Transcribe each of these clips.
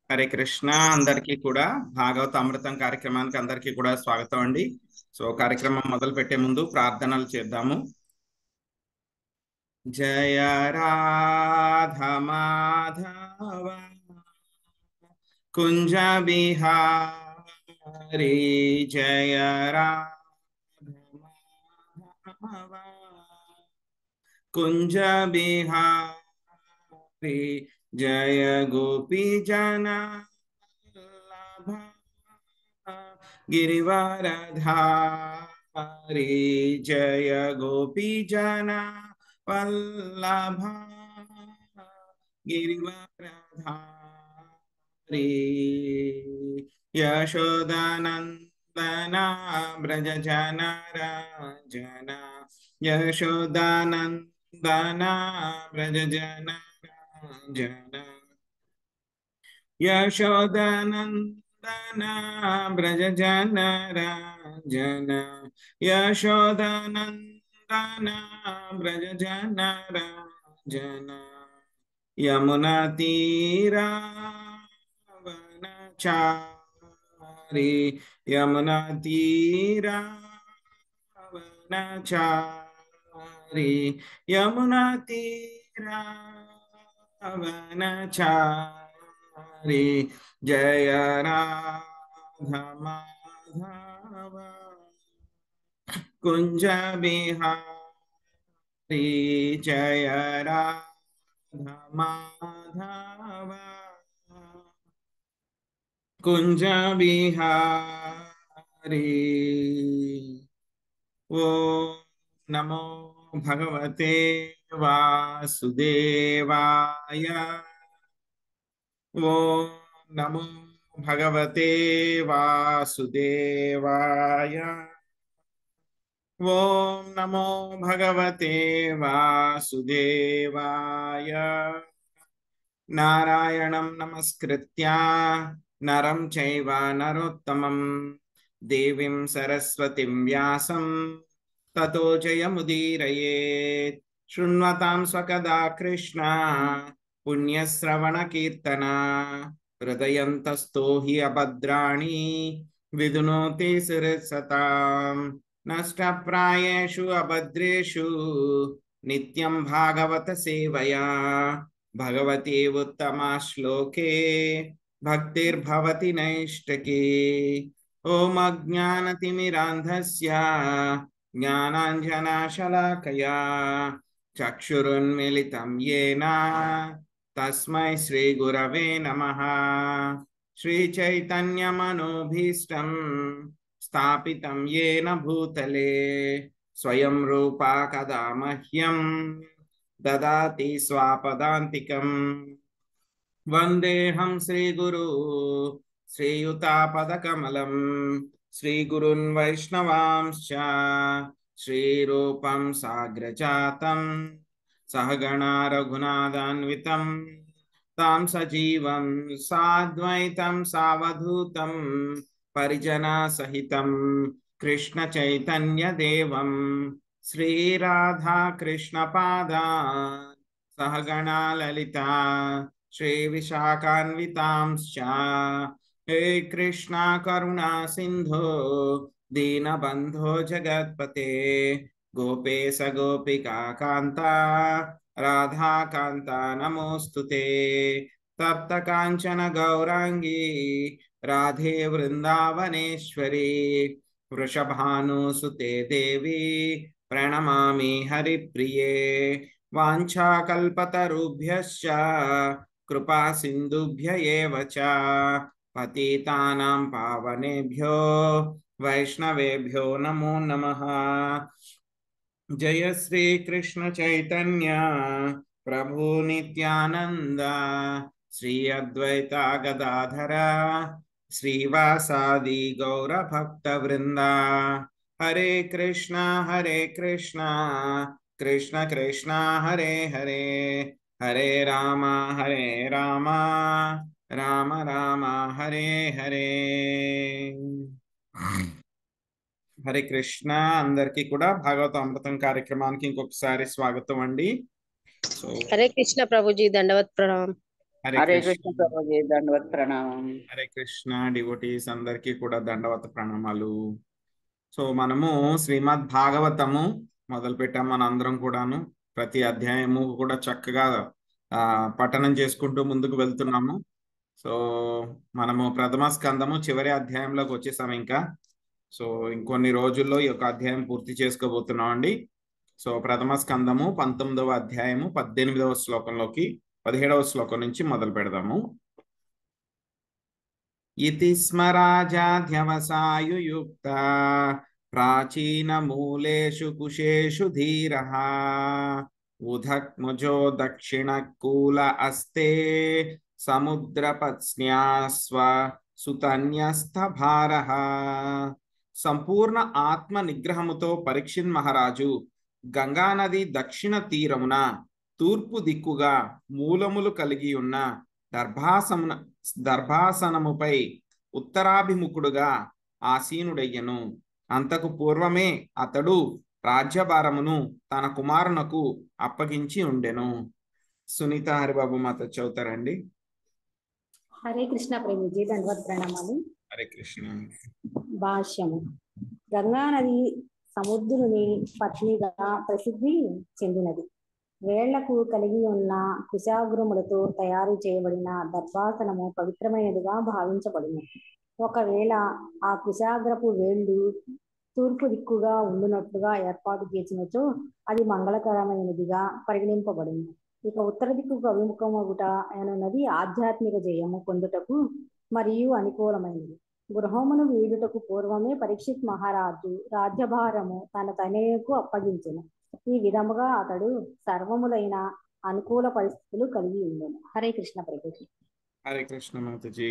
హరే కృష్ణ అందరికీ కూడా భాగవత అమృతం కార్యక్రమానికి అందరికీ కూడా స్వాగతం అండి సో కార్యక్రమం మొదలు పెట్టే ముందు ప్రార్థనలు చేద్దాము జయ రాధ మాధవ కుంజ బిహారీ జయ రాధ మాధవ కుంజ బిహారీ జయ గోపీ జన గిరివరధారి జయ గోపీ జన వల్లభ గిరివరధారి యశోదానందన బ్రజ జన రాజన యశోదానందన బ్రజ జన జన యశోదనందన బ్రజ జన రాజన యశోదనందన బ్రజ జన రాజన యమున తీరావన చారి యమున తీరావన చారి యమున తీరా వనచారి జయ రాధ మాధవ కుంజ బిహారీ జయ రాధ మాధవ కుంజ బిహారీ ఓ నమో భగవతే వాసుదేవాయ ఓ నమో భగవతే వాసుదేవాయ ఓం నమో భగవతే వాసుదేవాయ నారాయణం నమస్కృత్య నరం చైవ నరోత్తమం దేవీం సరస్వతిం వ్యాసం తతో జయముదీరయేత్ శృణ్వతాం స్వకదా కృష్ణ పుణ్యశ్రవణకీర్తన హృదయంతస్థో హి అభద్రాణి విదునోతి శిరసతాం నష్టప్రాయేషు అభద్రేషు నిత్యం భాగవత సేవయా భగవతి ఉత్తమా శ్లోకే భక్తిర్భవతి నైష్టకే ఓం అజ్ఞానతిమిరాంధస్య జ్ఞానాంజనాశలాకయా చక్షురున్మిళితం येन తస్మై శ్రీగురవే నమః శ్రీచైతన్యమనోభీష్టం స్థాపితం येन భూతలే స్వయం రూపా కదా మహ్యం దదాతి స్వాపదాంతికం వందేహం శ్రీగురు శ్రీయుతాపదకమలం శ్రీగురున్ వైష్ణవాంశ్చ శ్రీరూపం సాగ్రజాతం సహగణా రఘునాథాన్వితం తాం సజీవం సాద్వైతం సావధూతం పరిజనా సహితం కృష్ణ చైతన్య దేవం శ్రీరాధా కృష్ణ పాదా సహగణా లలిత శ్రీ విశాఖాన్వితాంశ్చ హే కృష్ణ కరుణా సింధో దీనబంధో జగత్పతే గోపేశ గోపికా కాంత రాధాకాంత నమోऽस्तु ते తప్త కాంచన గౌరాంగీ రాధే వృందావనేశ్వరి వృషభానుసుతే దేవి ప్రణమామి హరిప్రియే వాంఛాకల్పతరుభ్యశ్చ కృపా సింధుభ్య ఏవ చ పతితానాం పావనేభ్యో వైష్ణవేభ్యో నమో నమః జయ శ్రీ కృష్ణ చైతన్య ప్రభు నిత్యానంద శ్రీ అద్వైత గదాధర శ్రీవాసాది గౌర భక్త వృంద హరే కృష్ణ హరే కృష్ణ కృష్ణ కృష్ణ హరే హరే హరే రామ హరే రామ రామ రామ హరే హరే హరే కృష్ణ అందరికీ కూడా భాగవత అమృతం కార్యక్రమానికి ఇంకొకసారి స్వాగతం అండి సో హరే కృష్ణ ప్రభుజీ దండవత్ ప్రణామం హరే హరే కృష్ణ కృష్ణ ప్రభుజీ దండవత్ ప్రణామం హరే కృష్ణ డివోటీస్ అందరికీ కూడా దండవత ప్రణామాలు సో మనము శ్రీమద్ భాగవతము మొదలు పెట్టాం మన అందరం కూడాను ప్రతి అధ్యాయము కూడా చక్కగా ఆ పఠనం చేసుకుంటూ ముందుకు వెళ్తున్నాము సో మనము ప్రథమ స్కందము చివరి అధ్యాయంలోకి వచ్చేసాం ఇంకా సో ఇంకొన్ని రోజుల్లో ఈ యొక్క అధ్యాయం పూర్తి చేసుకోబోతున్నాం అండి సో ప్రథమ స్కందము పంతొమ్మిదవ అధ్యాయము పద్దెనిమిదవ శ్లోకంలోకి పదిహేడవ శ్లోకం నుంచి మొదలు పెడదాము ఇతి స్మరాజాధ్యవసాయుయుక్త ప్రాచీనమూలేషు కుశేషు ధీరः ఉధక్ముజో దక్షిణకూల అస్తే సముద్రపత్స్న్యాస్వ సుతన్యస్థభారः సంపూర్ణ ఆత్మ నిగ్రహముతో పరీక్షిన్ మహారాజు గంగానది దక్షిణ తీరమున తూర్పు దిక్కుగా మూలములు కలిగి ఉన్న దర్భాసమున దర్భాసనముపై ఉత్తరాభిముఖుడుగా ఆసీనుడయ్యను అంతకు పూర్వమే అతడు రాజ్యభారమును తన కుమారునకు అప్పగించి ఉండెను సునీత హరిబాబు మాత చదువుతారండి హరే కృష్ణ ప్రభుజీ దండవత్ ప్రణామాలు హరే కృష్ణ భాష్యము గంగా నది సముద్రుని పత్నిగా ప్రసిద్ధి చెందినది వేళ్లకు కలిగి ఉన్న కుశాగ్రములతో తయారు చేయబడిన దర్భాసనము పవిత్రమైనదిగా భావించబడును ఒకవేళ ఆ కుశాగ్రపు వేళ్ళు తూర్పు దిక్కుగా ఉండునట్లుగా ఏర్పాటు చేసినచో అది మంగళకరమైనదిగా పరిగణింపబడును ఇక ఉత్తర దిక్కుకు అభిముఖమగుట అనున్నది ఆధ్యాత్మిక జయము పొందుటకు మరియు అనుకూలమైనది గృహమును వీడుటకు పూర్వమే పరీక్షిత్ మహారాజు రాజ్యభారము తన తనయుకు అప్పగించెను ఈ విధముగా అతడు సర్వములైన అనుకూల పరిస్థితులు కలిగి ఉండను హరే కృష్ణ ప్రభు హరే కృష్ణ మాతజీ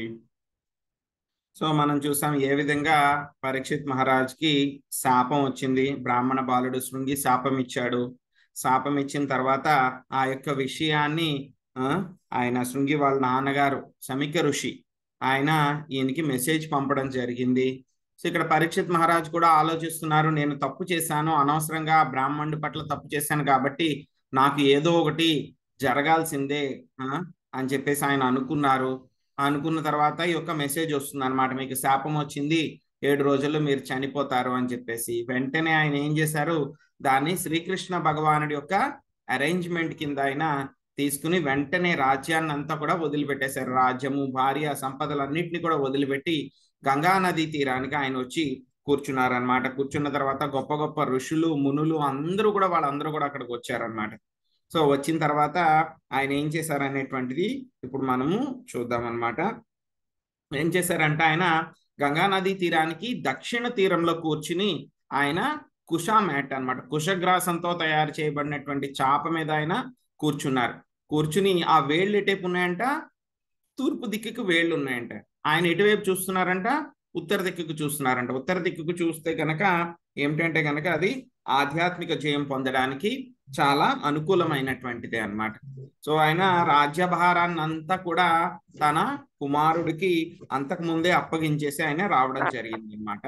సో మనం చూసాం ఏ విధంగా పరీక్షిత్ మహారాజ్కి శాపం వచ్చింది బ్రాహ్మణ బాలుడు శృంగి శాపం ఇచ్చాడు శాపం ఇచ్చిన తర్వాత ఆ యొక్క విషయాన్ని ఆ, ఆయన శృంగి వాళ్ళ నాన్నగారు సమిక ఋషి ఆయన ఈయనకి మెసేజ్ పంపడం జరిగింది సో ఇక్కడ పరీక్షిత్ మహారాజ్ కూడా ఆలోచిస్తున్నారు నేను తప్పు చేశాను అనవసరంగా బ్రాహ్మణుడి పట్ల తప్పు చేశాను కాబట్టి నాకు ఏదో ఒకటి జరగాల్సిందే ఆ, అని చెప్పేసి ఆయన అనుకున్నారు అనుకున్న తర్వాత ఈ యొక్క మెసేజ్ వస్తుంది అనమాట మీకు శాపం వచ్చింది ఏడు రోజుల్లో మీరు చనిపోతారు అని చెప్పేసి వెంటనే ఆయన ఏం చేశారు దాన్ని శ్రీకృష్ణ భగవానుడి యొక్క అరేంజ్మెంట్ కింద ఆయన తీసుకుని వెంటనే రాజ్యాన్ని అంతా కూడా వదిలిపెట్టేశారు రాజ్యము భార్య సంపదలన్నింటినీ కూడా వదిలిపెట్టి గంగా నది తీరానికి ఆయన వచ్చి కూర్చున్నారనమాట కూర్చున్న తర్వాత గొప్ప గొప్ప ఋషులు మునులు అందరూ కూడా వాళ్ళందరూ కూడా అక్కడికి వచ్చారనమాట సో వచ్చిన తర్వాత ఆయన ఏం చేశారనేటువంటిది ఇప్పుడు మనము చూద్దాం అనమాట ఏం చేశారంటే ఆయన గంగా నది తీరానికి దక్షిణ తీరంలో కూర్చుని ఆయన కుష మ్యాట్ అనమాట కుశగ్రాసంతో తయారు చేయబడినటువంటి చాప మీద ఆయన కూర్చున్నారు కూర్చుని ఆ వేళ్ళు ఎటేపు ఉన్నాయంట తూర్పు దిక్కుకు వేళ్ళు ఉన్నాయంట ఆయన ఎటువైపు చూస్తున్నారంట ఉత్తర దిక్కుకు చూస్తున్నారంట ఉత్తర దిక్కుకు చూస్తే గనక ఏమిటంటే గనక అది ఆధ్యాత్మిక జయం పొందడానికి చాలా అనుకూలమైనటువంటిదే అన్నమాట సో ఆయన రాజ్యభారాన్ని అంతా కూడా తన కుమారుడికి అంతకు ముందే అప్పగించేసి ఆయన రావడం జరిగింది అన్నమాట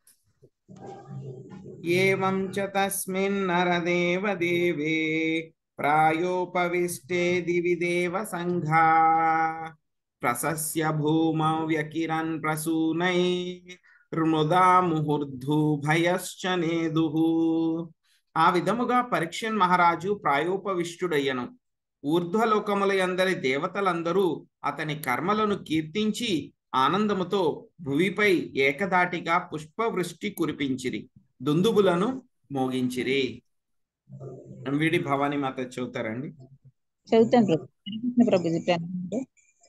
ఏవం చ తస్మిన్ నరదేవ దేవే ప్రాయోపవిష్టే దివి దేవ సంఘా ప్రసస్య భూమౌ వ్యకిరన్ ప్రసూనై మృదా ముహుర్ధు భయశ్చ నేదుః ఆ విధముగా పరీక్షన్ మహారాజు ప్రాయోపవిష్టుడయ్యను ఊర్ధ్వలోకముల అందరి దేవతలందరూ అతని కర్మలను కీర్తించి ఆనందముతో భువిపై ఏకదాటిగా పుష్పవృష్టి కురిపించిరి దుందుబులను మోగించిరి ఎంవిడి భవానీ మాత చదువుతారండి చదువుతాను ప్రభు హరికృష్ణ ప్రభుజీ ప్రణామాలు.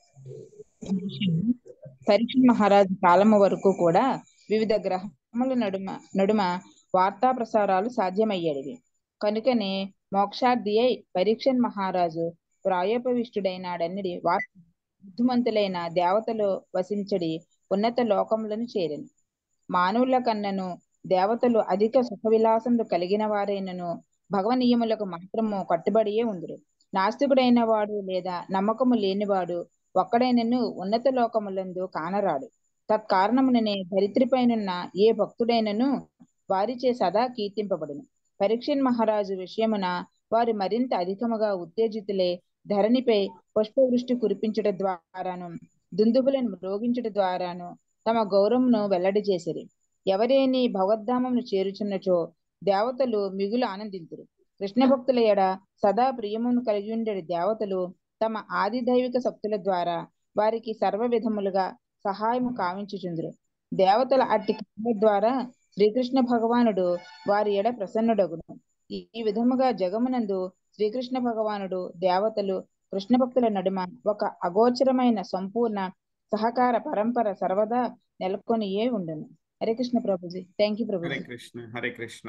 పరీక్ష మహారాజు కాలము వరకు కూడా వివిధ గ్రహముల నడుమ నడుమ వార్తా ప్రసారాలు సాధ్యమయ్యేవి కనుకనే మోక్షార్థి అయి పరీక్షన్ మహారాజు ప్రాయోపవిష్టుడైనాడన్నది వార్త బుద్ధిమంతులైన దేవతలు వసించడి ఉన్నత లోకములను చేరెను మానవుల కన్నను దేవతలు అధిక సుఖ విలాసములు కలిగిన వారైనను భగవనీయములకు మాత్రము కట్టుబడియే ఉందరు నాస్తికుడైన వాడు లేదా నమ్మకము లేనివాడు ఒక్కడైనను ఉన్నత లోకములందు కానరాడు తత్కారణముననే ధరిత్రిపైనున్న ఏ భక్తుడైనను వారిచే సదా కీర్తింపబడును పరీక్షన్ మహారాజు విషయమున వారు మరింత అధికముగా ఉత్తేజితులే ధరణిపై పుష్పవృష్టి కురిపించడం ద్వారాను దుందుబులను మ్రోగించడం ద్వారాను తమ గౌరవమును వెల్లడి చేసిరి ఎవరేని భగవద్ధామమును చేరుచున్నచో దేవతలు మిగులు ఆనందింతురు కృష్ణ భక్తుల ఎడ సదా ప్రియమును కలిగి ఉండే దేవతలు తమ ఆది దైవిక శక్తుల ద్వారా వారికి సర్వ విధములుగా సహాయము కావించుచుందురు దేవతల అట్టి క్రియల ద్వారా శ్రీకృష్ణ భగవానుడు వారి ఎడ ప్రసన్నుడగును ఈ ఈ విధముగా జగమునందు శ్రీకృష్ణ భగవానుడు దేవతలు కృష్ణ భక్తుల నడుమ ఒక అగోచరమైన సంపూర్ణ సహకార పరంపర సర్వదా నెలకొనియే ఉండును హరే కృష్ణ ప్రభుజీ థ్యాంక్ యూ హరే ప్రభుజీ కృష్ణ హరే కృష్ణ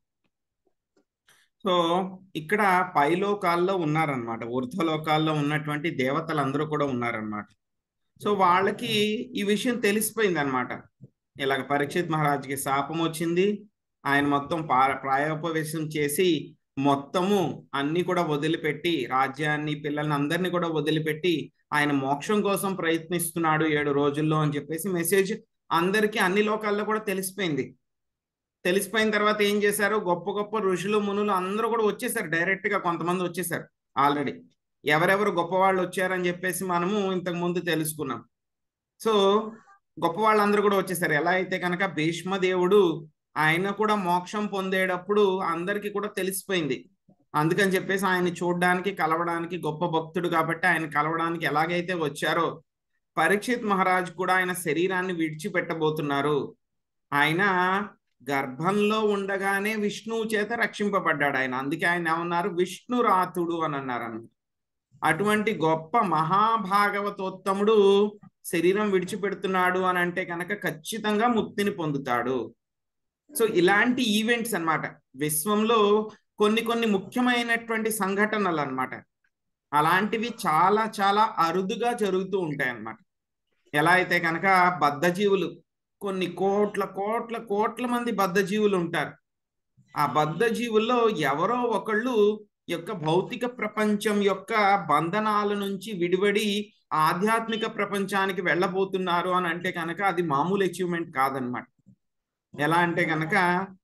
సో ఇక్కడ పైలోకాల్లో ఉన్నారనమాట ఊర్ధ్వలోకాల్లో ఉన్నటువంటి దేవతలందరూ కూడా ఉన్నారనమాట సో వాళ్ళకి ఈ విషయం తెలిసిపోయింది అనమాట ఇలాగ పరీక్షిత్ మహారాజ్కి శాపం వచ్చింది ఆయన మొత్తం పా ప్రాయోపవేశం చేసి మొత్తము అన్ని కూడా వదిలిపెట్టి రాజ్యాన్ని పిల్లల్ని అందరినీ కూడా వదిలిపెట్టి ఆయన మోక్షం కోసం ప్రయత్నిస్తున్నాడు ఏడు రోజుల్లో అని చెప్పేసి మెసేజ్ అందరికీ అన్ని లోకాల్లో కూడా తెలిసిపోయింది తెలిసిపోయిన తర్వాత ఏం చేశారు గొప్ప గొప్ప ఋషులు మునులు అందరూ కూడా వచ్చేసారు డైరెక్ట్ గా కొంతమంది వచ్చేసారు ఆల్రెడీ ఎవరెవరు గొప్ప వాళ్ళు వచ్చారని చెప్పేసి మనము ఇంతకు ముందు తెలుసుకున్నాం సో గొప్ప వాళ్ళందరూ కూడా వచ్చేసారు ఎలా అయితే కనుక భీష్మదేవుడు ఆయన కూడా మోక్షం పొందేటప్పుడు అందరికీ కూడా తెలిసిపోయింది అందుకని చెప్పేసి ఆయన చూడడానికి కలవడానికి గొప్ప భక్తుడు కాబట్టి ఆయన కలవడానికి ఎలాగైతే వచ్చారో పరీక్షిత్ మహారాజ్ కూడా ఆయన శరీరాన్ని విడిచిపెట్టబోతున్నారు ఆయన గర్భంలో ఉండగానే విష్ణువు చేత రక్షింపబడ్డాడు ఆయన అందుకే ఆయన ఏమన్నారు విష్ణురాతుడు అని అన్నారు అన్నమాట అటువంటి గొప్ప మహాభాగవతోత్తముడు శరీరం విడిచిపెడుతున్నాడు అని అంటే కనుక ఖచ్చితంగా ముక్తిని పొందుతాడు సో ఇలాంటి ఈవెంట్స్ అన్నమాట విశ్వంలో కొన్ని కొన్ని ముఖ్యమైనటువంటి సంఘటనలు అన్నమాట అలాంటివి చాలా చాలా అరుదుగా జరుగుతూ ఉంటాయి అన్నమాట ఎలా అయితే కనుక బద్ధజీవులు కొన్ని కోట్ల కోట్ల కోట్ల మంది బద్ధజీవులు ఉంటారు ఆ బద్ధజీవుల్లో ఎవరో ఒకళ్ళు యొక్క భౌతిక ప్రపంచం యొక్క బంధనాల నుంచి విడివడి ఆధ్యాత్మిక ప్రపంచానికి వెళ్ళబోతున్నారు అని అంటే కనుక అది మామూలు అచీవ్మెంట్ కాదనమాట ఎలా అంటే కనుక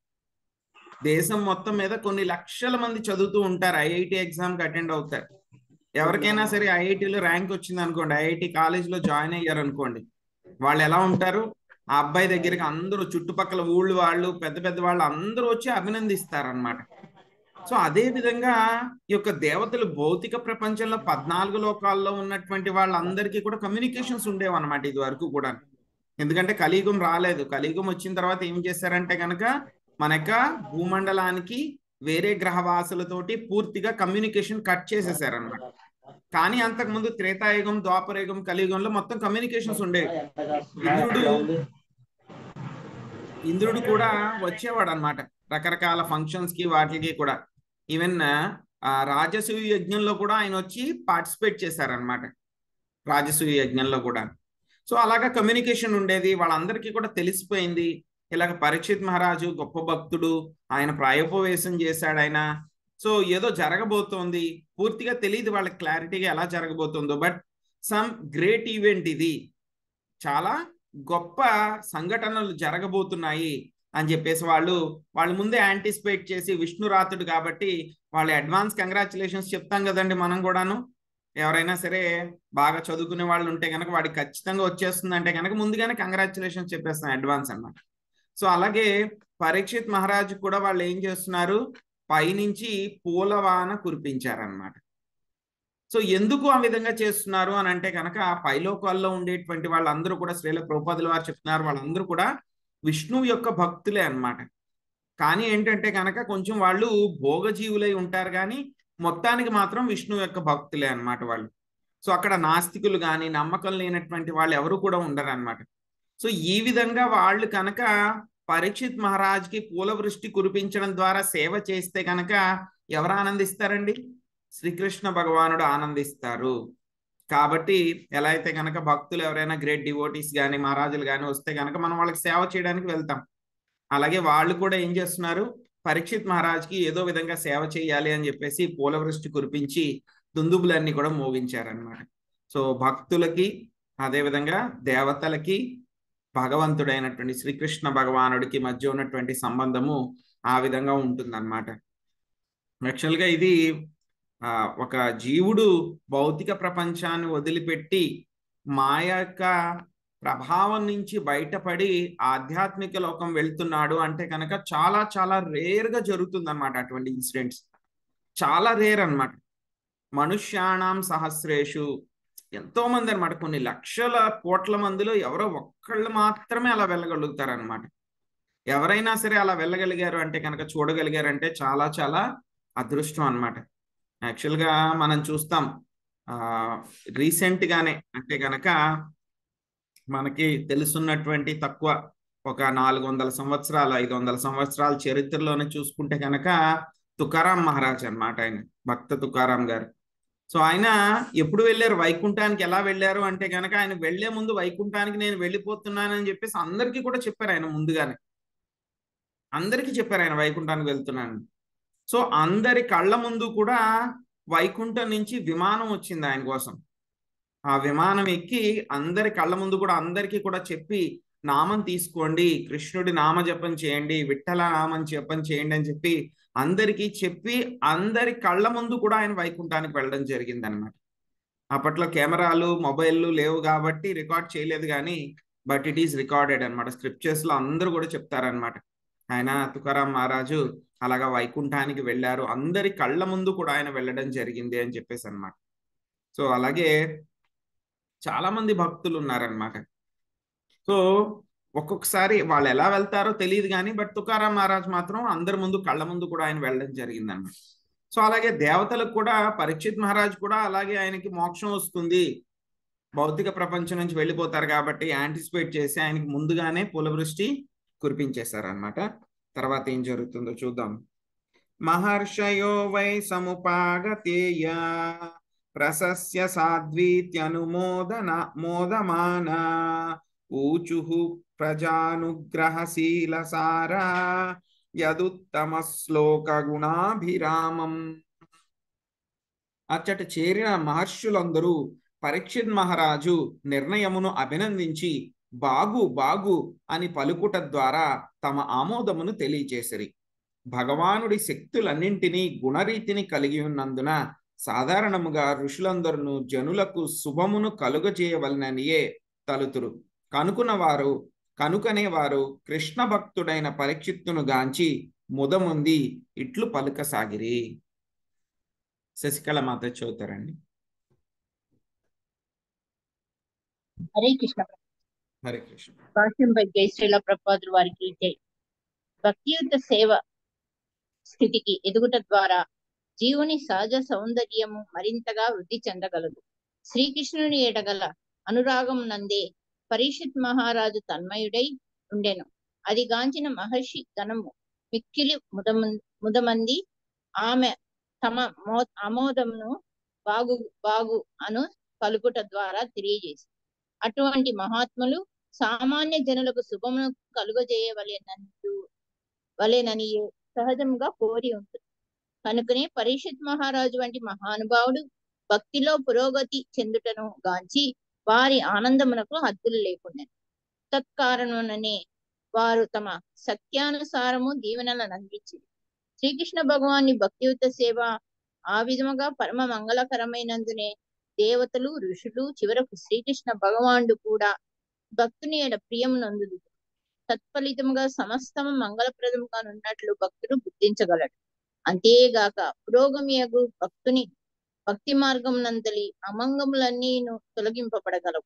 దేశం మొత్తం మీద కొన్ని లక్షల మంది చదువుతూ ఉంటారు ఐఐటి ఎగ్జామ్కి అటెండ్ అవుతారు ఎవరికైనా సరే ఐఐటిలో ర్యాంక్ వచ్చింది అనుకోండి ఐఐటి కాలేజీలో జాయిన్ అయ్యారు అనుకోండి వాళ్ళు ఎలా ఉంటారు ఆ అబ్బాయి దగ్గరికి అందరూ చుట్టుపక్కల ఊళ్ళు వాళ్ళు పెద్ద పెద్ద వాళ్ళు అందరూ వచ్చి అభినందిస్తారు అనమాట సో అదే విధంగా ఈ యొక్క దేవతలు భౌతిక ప్రపంచంలో పద్నాలుగు లోకాల్లో ఉన్నటువంటి వాళ్ళందరికీ కూడా కమ్యూనికేషన్స్ ఉండేవి అనమాట ఇది వరకు కూడా ఎందుకంటే కలియుగం రాలేదు కలియుగం వచ్చిన తర్వాత ఏం చేశారంటే కనుక మన యొక్క భూమండలానికి వేరే గ్రహవాసులతోటి పూర్తిగా కమ్యూనికేషన్ కట్ చేసేసారనమాట కానీ అంతకుముందు త్రేతాయుగం ద్వాపరయుగం కలియుగంలో మొత్తం కమ్యూనికేషన్స్ ఉండేవి ఇంద్రుడు ఇంద్రుడు కూడా వచ్చేవాడు అనమాట రకరకాల ఫంక్షన్స్ కి వాటికి కూడా ఈవెన్ ఆ రాజసూయ యజ్ఞంలో కూడా ఆయన వచ్చి పార్టిసిపేట్ చేశారనమాట రాజసూయ యజ్ఞంలో కూడా సో అలాగా కమ్యూనికేషన్ ఉండేది వాళ్ళందరికీ కూడా తెలిసిపోయింది ఇలాగ పరీక్షిత్ మహారాజు గొప్ప భక్తుడు ఆయన ప్రాయోపవేశం చేశాడు ఆయన సో ఏదో జరగబోతోంది పూర్తిగా తెలియదు వాళ్ళకి క్లారిటీగా ఎలా జరగబోతుందో బట్ సమ్ గ్రేట్ ఈవెంట్ ఇది చాలా గొప్ప సంఘటనలు జరగబోతున్నాయి అని చెప్పేసి వాళ్ళు వాళ్ళు ముందే యాంటిసిపేట్ చేసి విష్ణురాతుడు కాబట్టి వాళ్ళు అడ్వాన్స్ కంగ్రాచులేషన్స్ చెప్తాం కదండి మనం కూడాను ఎవరైనా సరే బాగా చదువుకునే వాళ్ళు ఉంటే కనుక వాడికి ఖచ్చితంగా వచ్చేస్తుంది అంటే కనుక ముందుగానే కంగ్రాచులేషన్స్ చెప్పేస్తాం అడ్వాన్స్ అన్నమాట సో అలాగే పరీక్షిత్ మహారాజు కూడా వాళ్ళు ఏం చేస్తున్నారు పైనుంచి పూలవాన కురిపించారనమాట సో ఎందుకు ఆ విధంగా చేస్తున్నారు అని అంటే కనుక పైలోకాల్లో ఉండేటువంటి వాళ్ళందరూ కూడా శ్రీల ప్రభుపాదుల వారు చెప్తున్నారు వాళ్ళందరూ కూడా విష్ణువు యొక్క భక్తులే అన్నమాట కానీ ఏంటంటే కనుక కొంచెం వాళ్ళు భోగజీవులై ఉంటారు కానీ మొత్తానికి మాత్రం విష్ణువు యొక్క భక్తులే అన్నమాట వాళ్ళు సో అక్కడ నాస్తికులు కానీ నమ్మకం లేనటువంటి వాళ్ళు ఎవరు కూడా ఉండరు అనమాట సో ఈ విధంగా వాళ్ళు కనుక పరీక్షిత్ మహారాజ్కి పూలవృష్టి కురిపించడం ద్వారా సేవ చేస్తే కనుక ఎవరు ఆనందిస్తారండి శ్రీకృష్ణ భగవానుడు ఆనందిస్తారు కాబట్టి ఎలా అయితే కనుక భక్తులు ఎవరైనా గ్రేట్ డివోటీస్ కానీ మహారాజులు కానీ వస్తే కనుక మనం వాళ్ళకి సేవ చేయడానికి వెళ్తాం అలాగే వాళ్ళు కూడా ఏం చేస్తున్నారు పరీక్షిత్ మహారాజ్కి ఏదో విధంగా సేవ చేయాలి అని చెప్పేసి పూలవృష్టి కురిపించి దుందుబులన్నీ కూడా మోగించారనమాట సో భక్తులకి అదేవిధంగా దేవతలకి భగవంతుడైనటువంటి శ్రీకృష్ణ భగవానుడికి మధ్య ఉన్నటువంటి సంబంధము ఆ విధంగా ఉంటుందన్నమాట యాక్చువల్గా ఇది ఆ ఒక జీవుడు భౌతిక ప్రపంచాన్ని వదిలిపెట్టి మాయ యొక్క ప్రభావం నుంచి బయటపడి ఆధ్యాత్మిక లోకం వెళ్తున్నాడు అంటే కనుక చాలా చాలా రేర్ గా జరుగుతుంది అనమాట అటువంటి ఇన్సిడెంట్స్ చాలా రేర్ అన్నమాట మనుష్యాణం సహస్రేషు ఎంతో మంది అనమాట కొన్ని లక్షల కోట్ల మందిలో ఎవరో ఒక్కళ్ళు మాత్రమే అలా వెళ్ళగలుగుతారు అనమాట ఎవరైనా సరే అలా వెళ్ళగలిగారు అంటే కనుక చూడగలిగారు అంటే చాలా చాలా అదృష్టం అనమాట యాక్చువల్గా మనం చూస్తాం ఆ రీసెంట్ గానే అంటే కనుక మనకి తెలుసున్నటువంటి తక్కువ ఒక నాలుగు వందల సంవత్సరాలు ఐదు వందల సంవత్సరాల చరిత్రలోనే చూసుకుంటే కనుక తుకారాం మహారాజ్ అన్నమాట ఆయన భక్త తుకారాం గారు సో ఆయన ఎప్పుడు వెళ్ళారు వైకుంఠానికి ఎలా వెళ్ళారు అంటే కనుక ఆయన వెళ్లే ముందు వైకుంఠానికి నేను వెళ్ళిపోతున్నానని చెప్పేసి అందరికీ కూడా చెప్పారు ఆయన ముందుగానే అందరికీ చెప్పారు ఆయన వైకుంఠానికి వెళ్తున్నాను సో అందరి కళ్ళ ముందు కూడా వైకుంఠం నుంచి విమానం వచ్చింది ఆయన కోసం ఆ విమానం ఎక్కి అందరి కళ్ళ ముందు కూడా అందరికీ కూడా చెప్పి నామం తీసుకోండి కృష్ణుడి నామ జపం చేయండి విఠల నామం జపం చేయండి అని చెప్పి అందరికీ చెప్పి అందరి కళ్ళ ముందు కూడా ఆయన వైకుంఠానికి వెళ్ళడం జరిగింది అనమాట అప్పట్లో కెమెరాలు మొబైల్లు లేవు కాబట్టి రికార్డ్ చేయలేదు కానీ బట్ ఇట్ ఈస్ రికార్డెడ్ అనమాట స్క్రిప్చర్స్ లో అందరూ కూడా చెప్తారనమాట ఆయన తుకారాం మహారాజు అలాగా వైకుంఠానికి వెళ్ళారు అందరి కళ్ళ ముందు కూడా ఆయన వెళ్ళడం జరిగింది అని చెప్పేసి అనమాట సో అలాగే చాలా మంది భక్తులు ఉన్నారనమాట సో ఒక్కొక్కసారి వాళ్ళు ఎలా వెళ్తారో తెలియదు కానీ బట్ తుకారాం మహారాజ్ మాత్రం అందరి ముందు కళ్ళ ముందు కూడా ఆయన వెళ్ళడం జరిగింది అనమాట సో అలాగే దేవతలకు కూడా పరీక్షిత్ మహారాజ్ కూడా అలాగే ఆయనకి మోక్షం వస్తుంది భౌతిక ప్రపంచం నుంచి వెళ్ళిపోతారు కాబట్టి యాంటిసిపేట్ చేసి ఆయనకి ముందుగానే పులవృష్టి కురిపించేశారనమాట తర్వాత ఏం జరుగుతుందో చూద్దాం మహర్షయో వై సముపాగతేయ ప్రశస్య సాధ్వీత్యనుమోదన మోదమాన ఊచుః ప్రజానుగ్రహశీలసారా యదుత్తమ శ్లోక గుణాభిరామం అచ్చట చేరిన మహర్షులందరూ పరీక్షిత్ మహారాజు నిర్ణయమును అభినందించి బాగు బాగు అని పలుకుట ద్వారా తమ ఆమోదమును తెలియచేసిరి భగవానుడి శక్తులన్నింటినీ గుణరీతిని కలిగి ఉన్నందున సాధారణముగా ఋషులందరూ జనులకు శుభమును కలుగజేయవలననియే తలుతురు కనుకున్నవారు కనుకనేవారు కృష్ణ భక్తుడైన పరీక్షిత్తును గాంచి ముదముంది ఇట్లు పలుకసాగిరి శశికళ మాత చదువుతారండి హరే కృష్ణ హరే కృష్ణ భాష్యంపై జై శ్రీల ప్రపాదులు వారికి జై భక్తియుత సేవ స్థితికి ఎదుగుట ద్వారా జీవుని సహజ సౌందర్యము మరింతగా వృద్ధి చెందగలదు శ్రీకృష్ణుని ఎడగల అనురాగం నందే పరీక్షిత్ మహారాజు తన్మయుడై ఉండెను అది గాంచిన మహర్షి గణము మిక్కిలి ముదమ ముదమంది ఆమె తమ మో ఆమోదమును బాగు బాగు అను పలుకుట ద్వారా తెలియజేసి అటువంటి మహాత్ములు సామాన్య జనులకు శుభమును కలుగజేయవలెనందు వలెనని సహజంగా కోరి ఉంటుంది కనుకనే పరీక్షిత్ మహారాజు వంటి మహానుభావుడు భక్తిలో పురోగతి చెందుటను గాంచి వారి ఆనందమునకు హద్దులు లేకుండా తత్కారణముననే వారు తమ సత్యానుసారము దీవెనలను అందించింది శ్రీకృష్ణ భగవాన్ని భక్తియుత సేవ ఆ విధముగా పరమ మంగళకరమైనందునే దేవతలు ఋషులు చివరకు శ్రీకృష్ణ భగవానుడు కూడా భక్తుని ఎడ ప్రియమునందు తత్ఫలితముగా సమస్తము మంగళప్రదముగా ఉన్నట్లు భక్తుడు గుర్తించగలడు అంతేగాక పురోగమియగు భక్తుని భక్తి మార్గం నందలి అమంగములన్నీను తొలగింపబడగలవు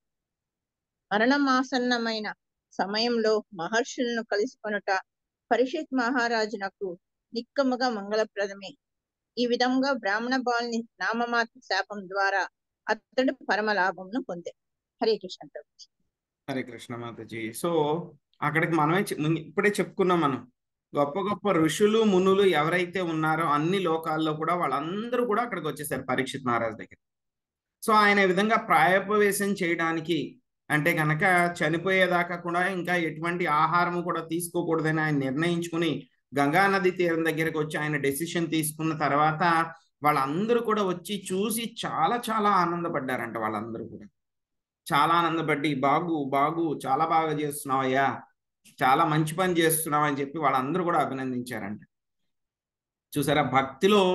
మరణమాసన్నమైన సమయంలో మహర్షులను కలుసుకొనుట పరిషత్ మహారాజునకు నిక్కముగా మంగళప్రదమే ఈ విధంగా బ్రాహ్మణ బాలుని నామమాత్ర శాపం ద్వారా అతడు పరమ లాభంను పొందే హరే కృష్ణ ప్రభు హరే కృష్ణ మాతాజీ సో అక్కడికి మనమే చె- ముందు- ఇప్పుడే చెప్పుకున్నాం మనం గొప్ప గొప్ప ఋషులు మునులు ఎవరైతే ఉన్నారో అన్ని లోకాల్లో కూడా వాళ్ళందరూ కూడా అక్కడికి వచ్చేసారు పరీక్షిత్ మహారాజ్ దగ్గర సో ఆయన ఈ విధంగా ప్రాయోపవేశం చేయడానికి అంటే కనుక చనిపోయేదాకా కూడా ఇంకా ఎటువంటి ఆహారం కూడా తీసుకోకూడదని ఆయన నిర్ణయించుకుని గంగా నది తీరం దగ్గరికి వచ్చి ఆయన డెసిషన్ తీసుకున్న తర్వాత వాళ్ళందరూ కూడా వచ్చి చూసి చాలా చాలా ఆనందపడ్డారంట వాళ్ళందరూ కూడా చాలా ఆనందపడి బాగు బాగు చాలా బాగా చేస్తున్నావు అయ్యా చాలా మంచి పని చేస్తున్నావు అని చెప్పి వాళ్ళందరూ కూడా అభినందించారంట చూసారా భక్తిలో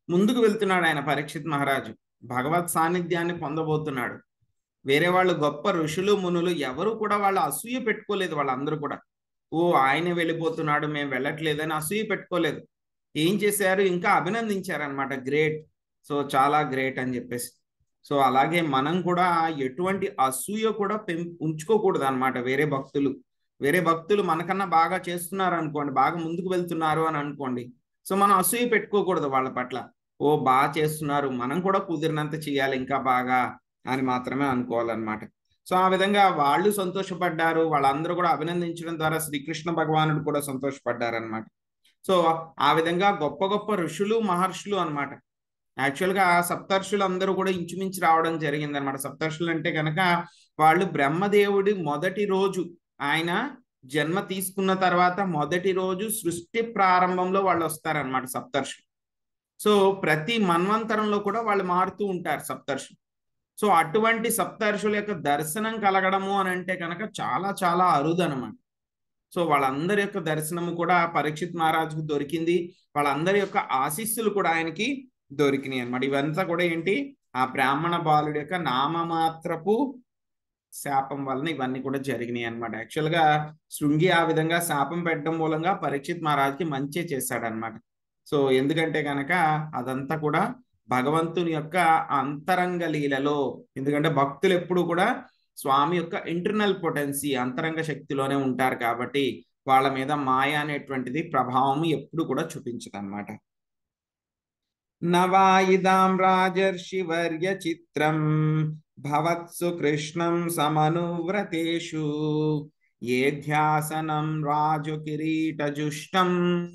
ముందుకు వెళ్తున్నాడు ఆయన పరీక్షిత్ మహారాజు భగవత్ సాన్నిధ్యాన్ని పొందబోతున్నాడు వేరే వాళ్ళు గొప్ప ఋషులు మునులు ఎవరు కూడా వాళ్ళు అసూయ పెట్టుకోలేదు వాళ్ళందరూ కూడా ఓ ఆయన వెళ్ళిపోతున్నాడు మేము వెళ్ళట్లేదని అసూయ పెట్టుకోలేదు ఏం చేశారు ఇంకా అభినందించారనమాట గ్రేట్ సో చాలా గ్రేట్ అని చెప్పేసి సో అలాగే మనం కూడా ఎటువంటి అసూయ కూడా పెం ఉంచుకోకూడదు అనమాట వేరే భక్తులు వేరే భక్తులు మనకన్నా బాగా చేస్తున్నారు అనుకోండి బాగా ముందుకు వెళ్తున్నారు అని అనుకోండి సో మనం అసూయ పెట్టుకోకూడదు వాళ్ళ పట్ల ఓ బాగా చేస్తున్నారు మనం కూడా కుదిరినంత చేయాలి ఇంకా బాగా అని మాత్రమే అనుకోవాలన్నమాట సో ఆ విధంగా వాళ్ళు సంతోషపడ్డారు వాళ్ళందరూ కూడా అభినందించడం ద్వారా శ్రీకృష్ణ భగవానుడు కూడా సంతోషపడ్డారు అనమాట సో ఆ విధంగా గొప్ప గొప్ప ఋషులు మహర్షులు అనమాట యాక్చువల్గా సప్తర్షులు అందరూ కూడా ఇంచుమించు రావడం జరిగింది అనమాట సప్తర్షులు అంటే కనుక వాళ్ళు బ్రహ్మదేవుడి మొదటి రోజు ఆయన జన్మ తీసుకున్న తర్వాత మొదటి రోజు సృష్టి ప్రారంభంలో వాళ్ళు వస్తారనమాట సప్తర్షులు సో ప్రతి మన్వంతరంలో కూడా వాళ్ళు మారుతూ ఉంటారు సప్తర్షులు సో అటువంటి సప్తర్షుల యొక్క దర్శనం కలగడము అని అంటే కనుక చాలా చాలా అరుదు అనమాట సో వాళ్ళందరి యొక్క దర్శనము కూడా పరీక్షిత్ మహారాజుకు దొరికింది వాళ్ళందరి యొక్క ఆశీస్సులు కూడా ఆయనకి దొరికినాయి అనమాట ఇవంతా కూడా ఏంటి ఆ బ్రాహ్మణ బాలుడి యొక్క నామమాత్రపు శాపం వలన ఇవన్నీ కూడా జరిగినాయి అనమాట యాక్చువల్గా శృంగి ఆ విధంగా శాపం పెట్టడం మూలంగా పరీక్షిత్ మహారాజ్కి మంచి చేశాడనమాట సో ఎందుకంటే కనుక అదంతా కూడా భగవంతుని యొక్క అంతరంగ లీలలో ఎందుకంటే భక్తులు ఎప్పుడు కూడా స్వామి యొక్క ఇంటర్నల్ పొటెన్సీ అంతరంగ శక్తిలోనే ఉంటారు కాబట్టి వాళ్ళ మీద మాయ అనేటువంటిది ప్రభావం ఎప్పుడు కూడా చూపించదు అనమాట నవాయిదాం రాజర్షివర్య చిత్రం భవత్సు కృష్ణం సమనువ్రతేషు ఏ ధ్యాసనం రాజు కిరీటజుష్టం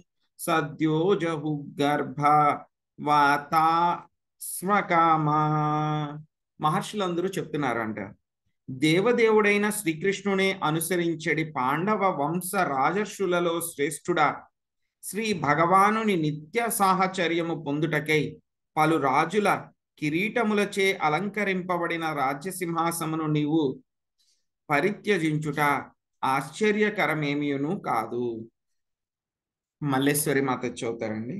సద్యోజహు గర్భ వాతా స్వకామా మహర్షులందరూ చెప్తున్నారంట దేవదేవుడైన శ్రీకృష్ణుని అనుసరించడి పాండవ వంశ రాజర్షులలో శ్రేష్ఠుడా శ్రీ భగవానుని నిత్య సాహచర్యము పొందుటకై పలు రాజుల కిరీటములచే అలంకరింపబడిన రాజ్యసింహాసమును నీవు పరిత్యజించుట ఆశ్చర్యకరమేమియును కాదు మల్లేశ్వరి మాత చదువుతారండి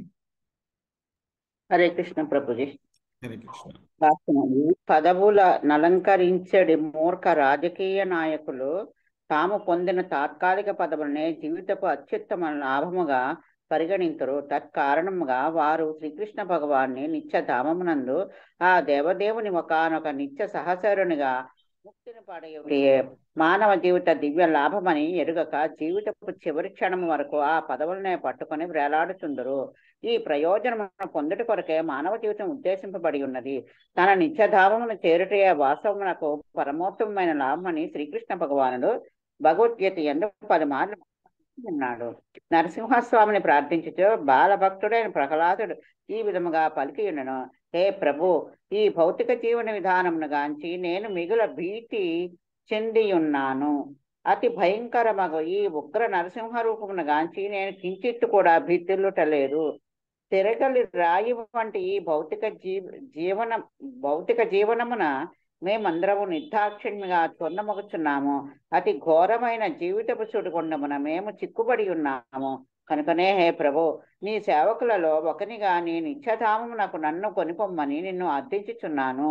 హరే కృష్ణ ప్రభుజీ హరే కృష్ణ రాస్తున్నది పదవుల నలంకరించడి మూర్ఖ రాజకీయ నాయకులు తాము పొందిన తాత్కాలిక పదవులనే జీవితపు అత్యుత్తమ లాభముగా పరిగణింతురు తత్కారణముగా వారు శ్రీకృష్ణ భగవాన్ని నిత్య ధామమునందు ఆ దేవదేవుని ఒకనొక నిత్య సహచరునిగా ముక్తిని పడయుటియే మానవ జీవిత దివ్య లాభమని ఎరుగక జీవితపు చివరి క్షణం వరకు ఆ పదవులనే పట్టుకొని వేలాడుచుందరు ఈ ప్రయోజనమును పొందుట కొరకే మానవ జీవితం ఉద్దేశింపబడి ఉన్నది తన నిత్యధామమును చేరుటయే వాస్తవమునకు పరమోత్తమైన లాభమని శ్రీకృష్ణ భగవానుడు భగవద్గీత ఎందుకు పలుమార్లు ఉన్నాడు నరసింహస్వామిని ప్రార్థించుచు బాలభక్తుడైన ప్రహ్లాదుడు ఈ విధముగా పలికి ఉండను హే ప్రభు ఈ భౌతిక జీవన విధానమును గాంచి నేను మిగుల భీతి చెంది ఉన్నాను అతి భయంకరమగు ఈ ఉగ్ర నరసింహ రూపమును గాంచి నేను కించిత్తు కూడా భీతిల్లుటలేదు తిరగలి రాయి వంటి ఈ భౌతిక జీవ జీవన భౌతిక జీవనమున మేమందరము నిర్దాక్షిణ్యంగా చొన్నమొగుచున్నాము అతి ఘోరమైన జీవితపు చుడుకొండమున మేము చిక్కుబడి ఉన్నాము కనుకనే హే ప్రభు నీ సేవకులలో ఒకనిగా నీ నిత్యధామమునకు నన్ను కొనిపొమ్మని నిన్ను అర్థించుచున్నాను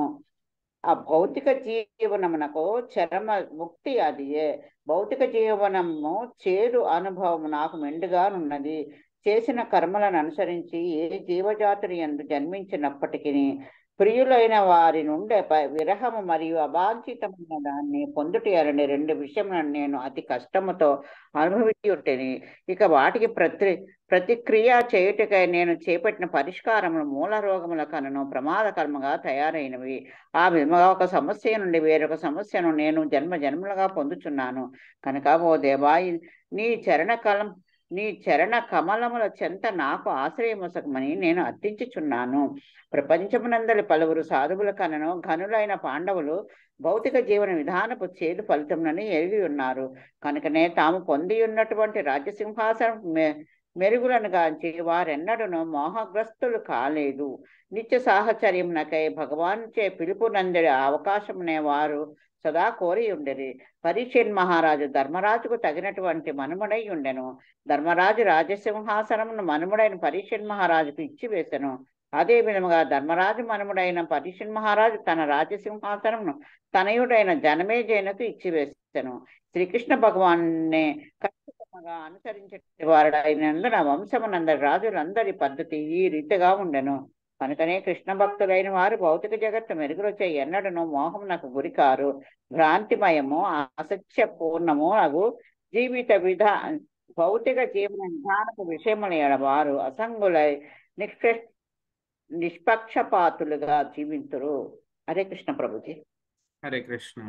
ఆ భౌతిక జీవనమునకు చరమ ముక్తి అదియే భౌతిక జీవనము చేదు అనుభవము నాకు మెండుగానున్నది చేసిన కర్మలను అనుసరించి ఏ జీవజాతుని ఎందు జన్మించినప్పటికీ ప్రియులైన వారి నుండి ప- విరహము మరియు అవాంఛితమైన దాన్ని పొందుటి అనే రెండు విషయములను నేను అతి కష్టముతో అనుభవించి ఉంటేని ఇక వాటికి ప్రతి ప్రతిక్రియ చేయుటకై నేను చేపట్టిన పరిష్కారములు మూల రోగముల కనను ప్రమాదకరముగా తయారైనవి ఆ విధముగా ఒక సమస్య నుండి వేరొక సమస్యను నేను జన్మ జన్మలుగా పొందుచున్నాను కనుక ఓ దేవా ఈ- నీ చరణ కలం నీ చరణ కమలముల చెంత నాకు ఆశ్రయముసకమని నేను అర్థించుచున్నాను ప్రపంచమునందలి పలువురు సాధువుల కనను ఘనులైన పాండవులు భౌతిక జీవన విధానపు చేదు ఫలితమునని ఎరిగి ఉన్నారు కనుకనే తాము పొంది ఉన్నటువంటి రాజ్యసింహాసనం మె మెరుగులను గాంచి వారెన్నడూను మోహగ్రస్తులు కాలేదు నిత్య సాహచర్యమునకై భగవాన్ చే పిలుపు నందడి అవకాశమునే వారు సదా కోరి ఉండేది పరీక్షణ్ మహారాజు ధర్మరాజుకు తగినటువంటి మనుమడై ఉండెను ధర్మరాజు రాజసింహాసనమును మనుమడైన పరీక్షణ్ మహారాజుకు ఇచ్చి వేసెను అదే విధముగా ధర్మరాజు మనముడైన పరీషన్ మహారాజు తన రాజసింహాసనమును తనయుడైన జనమేజయునకు ఇచ్చివేసెను శ్రీకృష్ణ భగవాన్నే ఖచ్చితంగా అనుసరించే వారుడైనందున వంశమునందరి రాజులందరి పద్ధతి ఈ రీతిగా ఉండెను కనుకనే కృష్ణ భక్తులైన వారు భౌతిక జగత్తు మెరుగురొచ్చే ఎన్నడను మోహమునకు గురికారు భ్రాంతిమయము అసత్య పూర్ణము అగు జీవిత విధా భౌతిక జీవన విధానపు విషయముల వారు అసంగులై నిష్ప నిష్పక్షపాతులుగా జీవింతురు హరే కృష్ణ ప్రభుజీ హరే కృష్ణ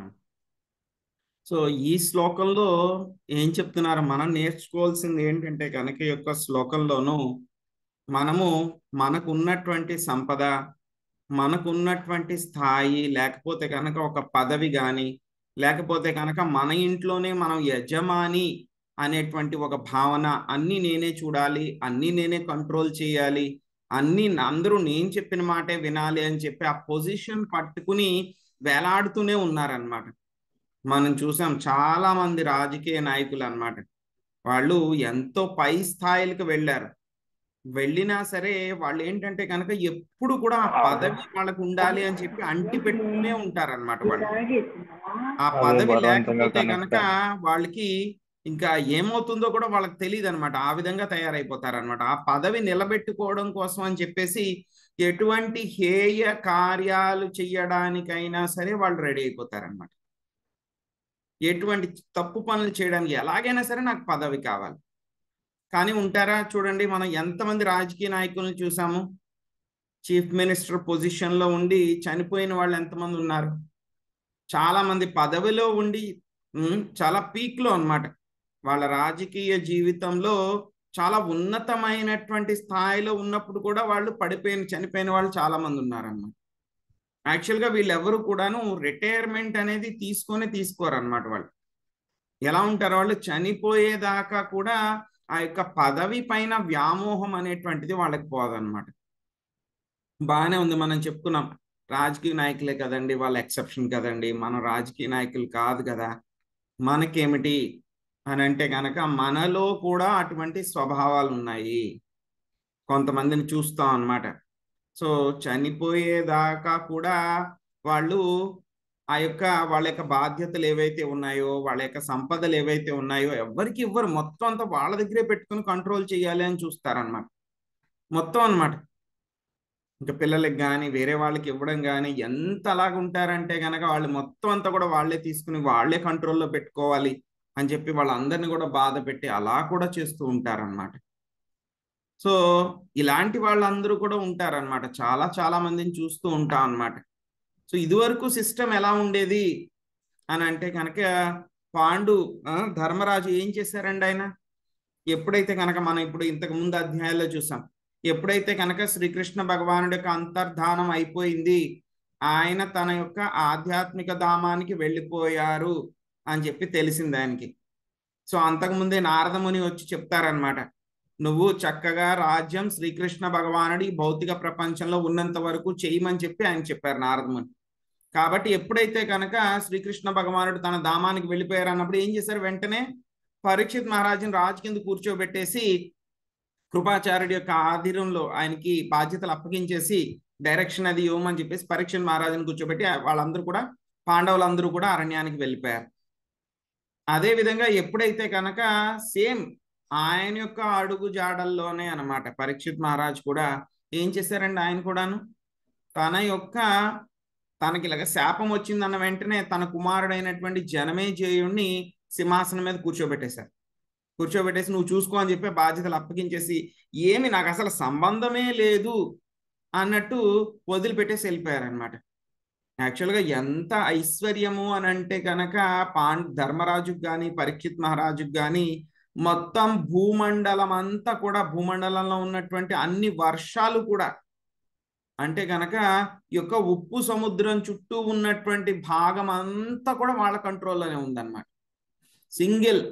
సో ఈ శ్లోకంలో ఏం చెప్తున్నారు మనం నేర్చుకోవాల్సింది ఏంటంటే కనుక ఈ యొక్క శ్లోకంలోనూ మనము మనకున్నటువంటి సంపద మనకున్నటువంటి స్థాయి లేకపోతే కనుక ఒక పదవి కానీ లేకపోతే కనుక మన ఇంట్లోనే మనం యజమాని అనేటువంటి ఒక భావన అన్ని నేనే చూడాలి అన్ని నేనే కంట్రోల్ చేయాలి అన్ని అందరూ నేను చెప్పిన మాటే వినాలి అని చెప్పి ఆ పొజిషన్ పట్టుకుని వేలాడుతూనే ఉన్నారనమాట మనం చూసాం చాలా మంది రాజకీయ నాయకులు అన్నమాట వాళ్ళు ఎంతో పై స్థాయిలకు వెళ్ళారు వెళ్ళినా సరే వాళ్ళు ఏంటంటే కనుక ఎప్పుడు కూడా ఆ పదవి వాళ్ళకు ఉండాలి అని చెప్పి అంటి పెట్టుకునే ఉంటారన్నమాట వాళ్ళు ఆ అదే పదవి బలవంతంగా లేకపోతే connect కనుక వాళ్ళకి ఇంకా ఏమవుతుందో కూడా వాళ్ళకి తెలియదు అనమాట ఆ విధంగా తయారైపోతారనమాట ఆ పదవి నిలబెట్టుకోవడం కోసం అని చెప్పేసి ఎటువంటి హేయ కార్యాలు చెయ్యడానికైనా సరే వాళ్ళు రెడీ అయిపోతారనమాట ఎటువంటి తప్పు పనులు చేయడానికి ఎలాగైనా సరే నాకు పదవి కావాలి కానీ ఉంటారా చూడండి మనం ఎంతమంది రాజకీయ నాయకులను చూసాము చీఫ్ మినిస్టర్ పొజిషన్లో ఉండి చనిపోయిన వాళ్ళు ఎంతమంది ఉన్నారు చాలా మంది పదవిలో ఉండి ఉమ్, చాలా పీక్లో అన్నమాట వాళ్ళ రాజకీయ జీవితంలో చాలా ఉన్నతమైనటువంటి స్థాయిలో ఉన్నప్పుడు కూడా వాళ్ళు పడిపోయిన చనిపోయిన వాళ్ళు చాలా మంది ఉన్నారన్నమాట యాక్చువల్గా వీళ్ళెవరు కూడాను రిటైర్మెంట్ అనేది తీసుకొని తీసుకోరన్నమాట వాళ్ళు ఎలా ఉంటారు వాళ్ళు చనిపోయేదాకా కూడా ఆ యొక్క పదవి పైన వ్యామోహం అనేటువంటిది వాళ్ళకి పోదన్నమాట బాగానే ఉంది మనం చెప్పుకున్నాం రాజకీయ నాయకులే కదండి వాళ్ళ ఎక్సెప్షన్ కదండి మనం రాజకీయ నాయకులు కాదు కదా మనకేమిటి అని అంటే కనుక మనలో కూడా అటువంటి స్వభావాలు ఉన్నాయి కొంతమందిని చూస్తాం అన్నమాట సో చనిపోయేదాకా కూడా వాళ్ళు ఆ యొక్క వాళ్ళ యొక్క బాధ్యతలు ఏవైతే ఉన్నాయో వాళ్ళ యొక్క సంపదలు ఏవైతే ఉన్నాయో ఎవరికి ఇవ్వరు మొత్తం అంతా వాళ్ళ దగ్గరే పెట్టుకుని కంట్రోల్ చేయాలి అని చూస్తారనమాట మొత్తం అన్నమాట ఇంకా పిల్లలకి కానీ వేరే వాళ్ళకి ఇవ్వడం కానీ ఎంత అలాగ ఉంటారంటే కనుక వాళ్ళు మొత్తం అంతా కూడా వాళ్ళే తీసుకుని వాళ్ళే కంట్రోల్లో పెట్టుకోవాలి అని చెప్పి వాళ్ళందరినీ కూడా బాధ పెట్టి అలా కూడా చేస్తూ ఉంటారన్నమాట సో ఇలాంటి వాళ్ళందరూ కూడా ఉంటారన్నమాట చాలా చాలా మందిని చూస్తూ ఉంటాం అన్నమాట సో ఇదివరకు సిస్టమ్ ఎలా ఉండేది అని అంటే కనుక పాండు ఆ, ధర్మరాజు ఏం చేశారండి ఆయన ఎప్పుడైతే కనుక మనం ఇప్పుడు ఇంతకు ముందు అధ్యాయాల్లో చూసాం ఎప్పుడైతే కనుక శ్రీకృష్ణ భగవానుడి యొక్క అంతర్ధానం అయిపోయింది ఆయన తన యొక్క ఆధ్యాత్మిక ధామానికి వెళ్ళిపోయారు అని చెప్పి తెలిసింది ఆయనకి సో అంతకుముందే నారదముని వచ్చి చెప్తారనమాట నువ్వు చక్కగా రాజ్యం శ్రీకృష్ణ భగవానుడి ఈ భౌతిక ప్రపంచంలో ఉన్నంత వరకు చేయమని చెప్పి ఆయన చెప్పారు నారదముని కాబట్టి ఎప్పుడైతే కనుక శ్రీకృష్ణ భగవానుడు తన ధామానికి వెళ్ళిపోయారు అన్నప్పుడు ఏం చేశారు వెంటనే పరీక్షిత్ మహారాజుని రాజు కింద కూర్చోబెట్టేసి కృపాచార్యుడి యొక్క ఆధీనంలో ఆయనకి బాధ్యతలు అప్పగించేసి డైరెక్షన్ అది ఇవ్వమని చెప్పేసి పరీక్ష మహారాజుని కూర్చోబెట్టి వాళ్ళందరూ కూడా పాండవులందరూ కూడా అరణ్యానికి వెళ్ళిపోయారు అదే విధంగా ఎప్పుడైతే కనుక సేమ్ ఆయన యొక్క అడుగు జాడల్లోనే అన్నమాట పరీక్షిత్ మహారాజ్ కూడా ఏం చేశారండి ఆయన కూడాను తన యొక్క తనకి ఇలాగ శాపం వచ్చిందన్న వెంటనే తన కుమారుడైనటువంటి జనమేజయుణ్ణి సింహాసనం మీద కూర్చోబెట్టేశారు కూర్చోబెట్టేసి నువ్వు చూసుకో అని చెప్పి బాధ్యతలు అప్పగించేసి ఏమి నాకు అసలు సంబంధమే లేదు అన్నట్టు వదిలిపెట్టేసి వెళ్ళిపోయారనమాట యాక్చువల్గా ఎంత ఐశ్వర్యము అని అంటే కనుక పాండ్ ధర్మరాజుకు కానీ పరీక్షిత్ మహారాజుకు కానీ మొత్తం భూమండలం అంతా కూడా భూమండలంలో ఉన్నటువంటి అన్ని వర్షాలు కూడా అంటే కనుక ఈ యొక్క ఉప్పు సముద్రం చుట్టూ ఉన్నటువంటి భాగం అంతా కూడా వాళ్ళ కంట్రోల్లోనే ఉందన్నమాట సింగిల్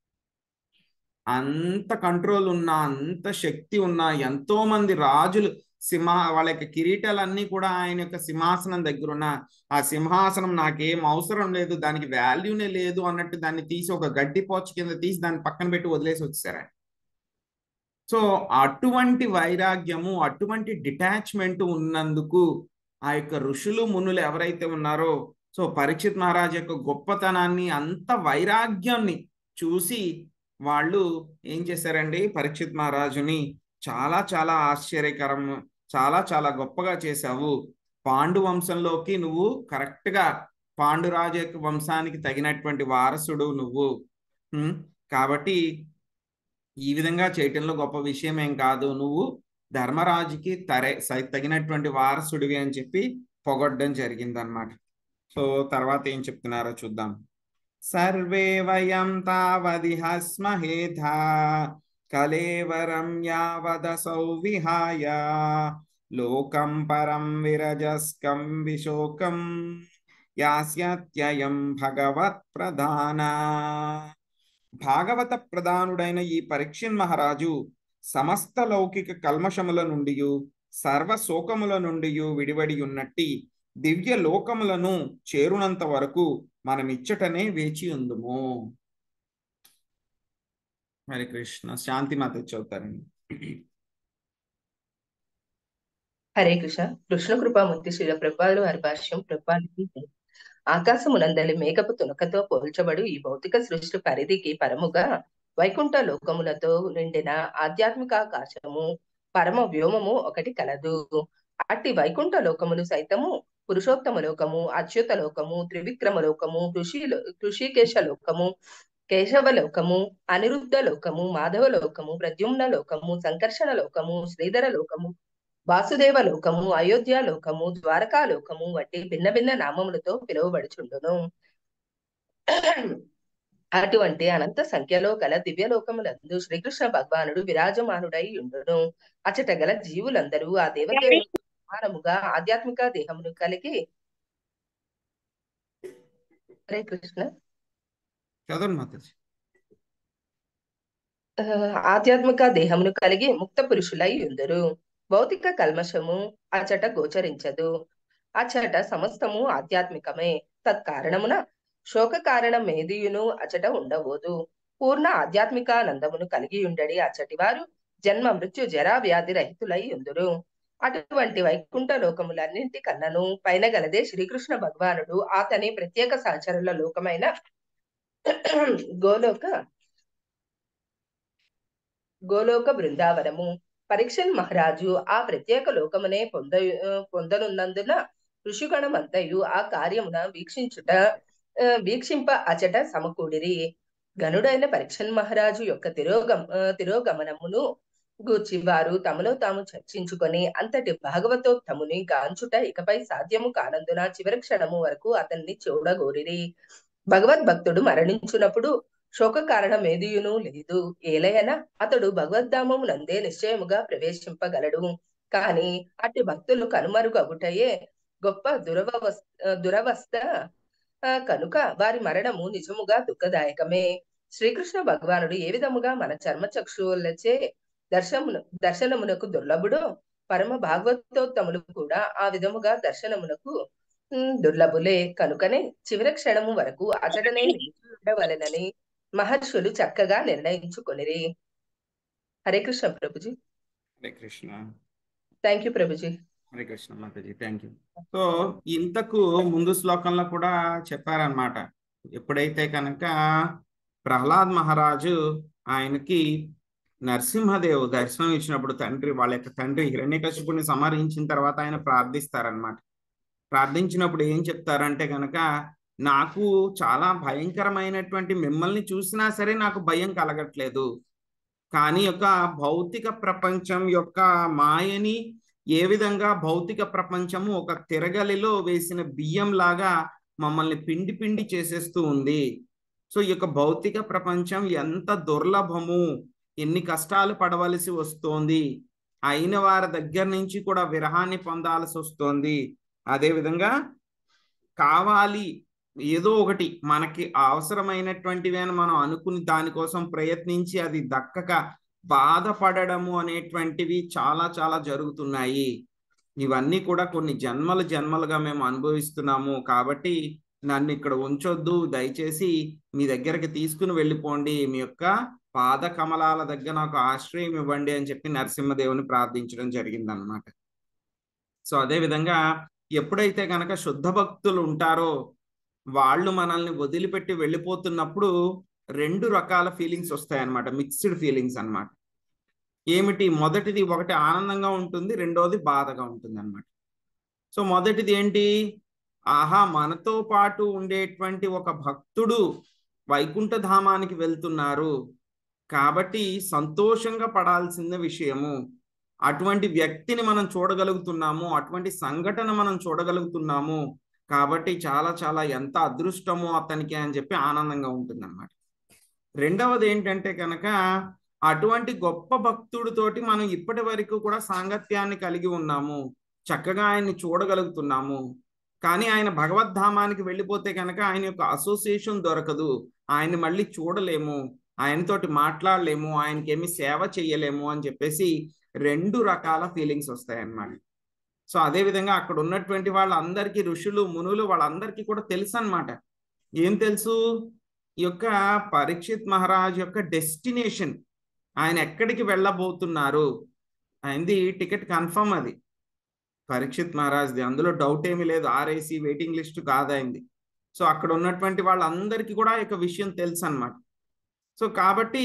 అంత కంట్రోల్ ఉన్నా అంత శక్తి ఉన్నా ఎంతో మంది రాజులు సింహ వాళ్ళ యొక్క కిరీటాలన్నీ కూడా ఆయన యొక్క సింహాసనం దగ్గర ఉన్న ఆ సింహాసనం నాకేం అవసరం లేదు దానికి వాల్యూనే లేదు అన్నట్టు దాన్ని తీసి ఒక గడ్డి పోచ కింద తీసి దాన్ని పక్కన పెట్టి వదిలేసి వచ్చేసారు ఆయన సో అటువంటి వైరాగ్యము అటువంటి డిటాచ్మెంట్ ఉన్నందుకు ఆ యొక్క ఋషులు మునులు ఎవరైతే ఉన్నారో సో పరీక్షిత్ మహారాజ్ యొక్క గొప్పతనాన్ని అంత వైరాగ్యాన్ని చూసి వాళ్ళు ఏం చేశారండి పరీక్షిత్ మహారాజుని చాలా చాలా ఆశ్చర్యకరం చాలా చాలా గొప్పగా చేశావు పాండు వంశంలోకి నువ్వు కరెక్ట్గా పాండురాజు యొక్క వంశానికి తగినటువంటి వారసుడు నువ్వు ఉమ్, కాబట్టి ఈ విధంగా చేయటంలో గొప్ప విషయం ఏం కాదు నువ్వు ధర్మరాజుకి తరే సై- తగినటువంటి వారసుడివి అని చెప్పి పొగడ్డం జరిగిందనమాట సో తర్వాత ఏం చెప్తున్నారో చూద్దాం సర్వే వయం తావదిహ స్మహేధా కలేవరం యావదసౌ విహాయ లోకం పరం విరజస్కం విశోకం యాస్యత్యయం భగవత్ ప్రధాన భాగవత ప్రధానుడైన ఈ పరీక్షన్ మహారాజు సమస్త లౌకిక కల్మషముల నుండి సర్వ శోకముల నుండి విడివడి ఉన్నట్టి దివ్య లోకములను చేరునంత వరకు మనమిచ్చటనే వేచి ఉందుము హరే కృష్ణ శాంతి మాత చదువుతారండి హరే కృష్ణ కృష్ణ కృపామూర్తి శ్రీల ప్రభుపాదుల వారి భాష్యం ప్రభుపాదికి ఆకాశమునందలి మేఘపు తునకతో పోల్చబడు ఈ భౌతిక సృష్టి పరిధికి పరముగా వైకుంఠ లోకములతో నిండిన ఆధ్యాత్మిక ఆకాశము పరమ వ్యోమము ఒకటి కలదు అట్టి వైకుంఠ లోకములు సైతము పురుషోత్తమ లోకము అచ్యుత లోకము త్రివిక్రమ లోకము ఋషి ఋషికేశ లోకము కేశవ లోకము అనిరుద్ధ లోకము మాధవ లోకము ప్రద్యుమ్న లోకము సంకర్షణ లోకము శ్రీధర లోకము వాసుదేవ లోకము అయోధ్య లోకము ద్వారకా లోకము వంటి భిన్న భిన్న నామములతో పిలువబడుచుండును అటువంటి అనంత సంఖ్యలో గల దివ్య లోకములందు శ్రీకృష్ణ భగవానుడు విరాజమానుడై ఉండును అచట గల జీవులందరూ ఆ దేవదేవుని సమానముగా ఆధ్యాత్మిక దేహమును కలిగి హరే కృష్ణ చదవండి మాతాజీ ఆ, ఆధ్యాత్మిక దేహమును కలిగి ముక్త పురుషులై ఉందరు భౌతిక కల్మషము అచట గోచరించదు అచట సమస్తము ఆధ్యాత్మికమే తత్కారణమున శోక కారణం ఏదియును అచట ఉండబోదు పూర్ణ ఆధ్యాత్మిక ఆనందమును కలిగి ఉండడి అచటి వారు జన్మ మృత్యు జరా వ్యాధి రహితులై ఉందురు అటువంటి వైకుంఠ లోకములన్నింటి కన్నను పైన గలదే శ్రీకృష్ణ భగవానుడు అతని ప్రత్యేక సహచరుల లోకమైన గోలోక గోలోక బృందావనము పరీక్షన్ మహారాజు ఆ ప్రత్యేక లోకమునే పొంద పొందనున్నందున ఋషిగణమంతయు ఆ కార్యమున వీక్షించుట ఆ, వీక్షింప అచట సమకూడిరి గనుడైన పరీక్షన్ మహారాజు యొక్క తిరోగమ ఆ, తిరోగమనమును గూర్చి వారు తమలో తాము చర్చించుకొని అంతటి భాగవతోత్తముని గాంచుట ఇకపై సాధ్యము కానందున చివరి క్షణము వరకు అతన్ని చూడగోరిరి భగవద్భక్తుడు మరణించున్నప్పుడు శోక కారణం ఏదియును లేదు ఏలయన అతడు భగవద్ధామము నందే నిశ్చయముగా ప్రవేశింపగలడు కాని అట్టి భక్తులు కనుమరుగగుటయే గొప్ప దురవస్థ దురవస్థ ఆ, కనుక వారి మరణము నిజముగా దుఃఖదాయకమే శ్రీకృష్ణ భగవానుడు ఏ విధముగా మన చర్మచక్షువులచే దర్శనమును దర్శనమునకు దుర్లభుడో పరమ భాగవతోత్తములు కూడా ఆ విధముగా దర్శనమునకు ఉమ్, దుర్లభులే కనుకనే చివరి క్షణము వరకు అచటనే నిలిచి ఉండవలెనని మహర్షులు చక్కగా నిర్ణయించుకొనిరి హరే కృష్ణ ప్రభుజీ Hare Krishna thank you Prabhuji Hare Krishna Mataji thank you so ఇంతకు ముందు శ్లోకంలో కూడా చెప్పారనమాట ఎప్పుడైతే కనుక ప్రహ్లాద్ మహారాజు ఆయనకి నరసింహదేవ్ దర్శనం ఇచ్చినప్పుడు తండ్రి వాళ్ళ యొక్క తండ్రి హిరణ్యకశిపుని సంహరించిన తర్వాత ఆయన ప్రార్థిస్తారనమాట ప్రార్థించినప్పుడు ఏం చెప్తారంటే కనుక నాకు చాలా భయంకరమైనటువంటి మిమ్మల్ని చూసినా సరే నాకు భయం కలగట్లేదు కానీ యొక్క భౌతిక ప్రపంచం యొక్క మాయని ఏ విధంగా భౌతిక ప్రపంచము ఒక తిరగలిలో వేసిన బియ్యం లాగా మమ్మల్ని పిండి పిండి చేసేస్తూ ఉంది సో ఈ యొక్క భౌతిక ప్రపంచం ఎంత దుర్లభము ఎన్ని కష్టాలు పడవలసి వస్తోంది అయిన వారి దగ్గర నుంచి కూడా విరహాన్ని పొందాల్సి వస్తోంది అదే విధంగా కావాలి ఏదో ఒకటి మనకి అవసరమైనటువంటివి అని మనం అనుకుని దానికోసం ప్రయత్నించి అది దక్కక బాధపడడము అనేటువంటివి చాలా చాలా జరుగుతున్నాయి ఇవన్నీ కూడా కొన్ని జన్మలు జన్మలుగా మేము అనుభవిస్తున్నాము కాబట్టి నన్ను ఇక్కడ ఉంచొద్దు దయచేసి మీ దగ్గరికి తీసుకుని వెళ్ళిపోండి మీ యొక్క పాద కమలాల దగ్గర నాకు ఆశ్రయం ఇవ్వండి అని చెప్పి నరసింహదేవుని ప్రార్థించడం జరిగిందనమాట సో అదే విధంగా ఎప్పుడైతే గనక శుద్ధ భక్తులు ఉంటారో వాళ్ళు మనల్ని వదిలిపెట్టి వెళ్ళిపోతున్నప్పుడు రెండు రకాల ఫీలింగ్స్ వస్తాయన్నమాట మిక్స్డ్ ఫీలింగ్స్ అన్నమాట ఏమిటి మొదటిది ఒకటి ఆనందంగా ఉంటుంది రెండోది బాధగా ఉంటుంది అనమాట సో మొదటిది ఏంటి ఆహా మనతో పాటు ఉండేటువంటి ఒక భక్తుడు వైకుంఠ ధామానికి వెళ్తున్నారు కాబట్టి సంతోషంగా పడాల్సిన విషయము అటువంటి వ్యక్తిని మనం చూడగలుగుతున్నాము అటువంటి సంఘటన మనం చూడగలుగుతున్నాము కాబట్టి చాలా చాలా ఎంత అదృష్టమో అతనికి అని చెప్పి ఆనందంగా ఉంటుంది అనమాట రెండవది ఏంటంటే కనుక అటువంటి గొప్ప భక్తుడితోటి మనం ఇప్పటి వరకు కూడా సాంగత్యాన్ని కలిగి ఉన్నాము చక్కగా ఆయన్ని చూడగలుగుతున్నాము కానీ ఆయన భగవద్ధామానికి వెళ్ళిపోతే కనుక ఆయన యొక్క అసోసియేషన్ దొరకదు ఆయన్ని మళ్ళీ చూడలేము ఆయనతోటి మాట్లాడలేము ఆయనకి ఏమి సేవ చెయ్యలేము అని చెప్పేసి రెండు రకాల ఫీలింగ్స్ వస్తాయి అన్నమాట సో అదే విధంగా అక్కడ ఉన్నటువంటి వాళ్ళందరికీ ఋషులు మునులు వాళ్ళందరికీ కూడా తెలుసు అనమాట ఏం తెలుసు ఈ యొక్క పరీక్షిత్ మహారాజ్ యొక్క డెస్టినేషన్ ఆయన ఎక్కడికి వెళ్ళబోతున్నారు ఆయనది టికెట్ కన్ఫర్మ్ అది పరీక్షిత్ మహారాజ్ది అందులో డౌట్ ఏమీ లేదు ఆర్ఐసి వెయిటింగ్ లిస్ట్ కాదైంది సో అక్కడ ఉన్నటువంటి వాళ్ళందరికీ కూడా ఈ యొక్క విషయం తెలుసు అనమాట సో కాబట్టి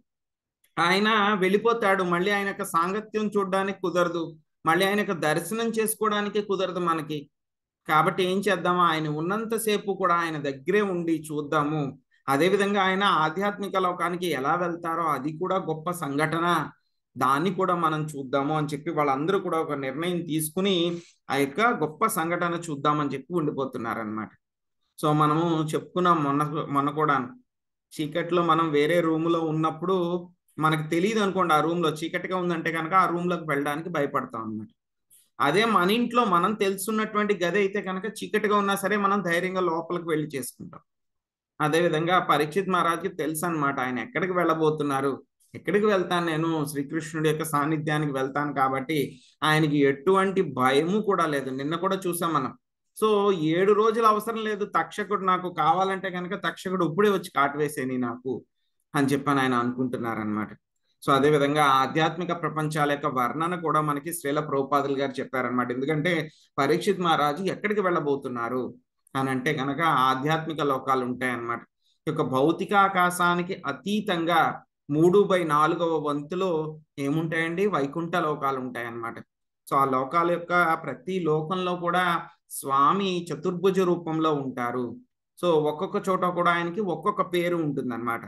ఆయన వెళ్ళిపోతాడు మళ్ళీ ఆయన యొక్క సాంగత్యం చూడడానికి కుదరదు మళ్ళీ ఆయన యొక్క దర్శనం చేసుకోవడానికి కుదరదు మనకి కాబట్టి ఏం చేద్దాము ఆయన ఉన్నంతసేపు కూడా ఆయన దగ్గరే ఉండి చూద్దాము అదేవిధంగా ఆయన ఆధ్యాత్మిక లోకానికి ఎలా వెళ్తారో అది కూడా గొప్ప సంఘటన దాన్ని కూడా మనం చూద్దాము అని చెప్పి వాళ్ళందరూ కూడా ఒక నిర్ణయం తీసుకుని ఆ యొక్క గొప్ప సంఘటన చూద్దామని చెప్పి ఉండిపోతున్నారనమాట సో మనము చెప్పుకున్నాం మొన్న మొన్న కూడా చీకట్లో మనం వేరే రూమ్లో ఉన్నప్పుడు మనకు తెలియదు అనుకోండి ఆ రూమ్లో చీకటిగా ఉందంటే కనుక ఆ రూమ్లోకి వెళ్ళడానికి భయపడతాం అనమాట అదే మన ఇంట్లో మనం తెలుసున్నటువంటి గది అయితే కనుక చీకటిగా ఉన్నా సరే మనం ధైర్యంగా లోపలికి వెళ్ళి చేసుకుంటాం అదేవిధంగా పరీక్షిత్ మహారాజ్కి తెలుసు అనమాట ఆయన ఎక్కడికి వెళ్ళబోతున్నారు ఎక్కడికి వెళ్తాను నేను శ్రీకృష్ణుడి యొక్క సాన్నిధ్యానికి వెళ్తాను కాబట్టి ఆయనకి ఎటువంటి భయము కూడా లేదు నిన్న కూడా చూసాం మనం సో ఏడు రోజులు అవసరం లేదు తక్షకుడు నాకు కావాలంటే కనుక తక్షకుడు ఇప్పుడే వచ్చి కాటువేసేని నాకు అని చెప్పని ఆయన అనుకుంటున్నారనమాట సో అదే విధంగా ఆధ్యాత్మిక ప్రపంచాల యొక్క వర్ణన కూడా మనకి శ్రీల ప్రభుపాదులు గారు చెప్పారనమాట ఎందుకంటే పరీక్షిత్ మహారాజు ఎక్కడికి వెళ్ళబోతున్నారు అని అంటే కనుక ఆధ్యాత్మిక లోకాలు ఉంటాయన్నమాట ఈ యొక్క భౌతికాకాశానికి అతీతంగా మూడు బై నాలుగవ వంతులో ఏముంటాయండి వైకుంఠ లోకాలు ఉంటాయన్నమాట సో ఆ లోకాల యొక్క ప్రతి లోకంలో కూడా స్వామి చతుర్భుజ రూపంలో ఉంటారు సో ఒక్కొక్క చోట కూడా ఆయనకి ఒక్కొక్క పేరు ఉంటుందన్నమాట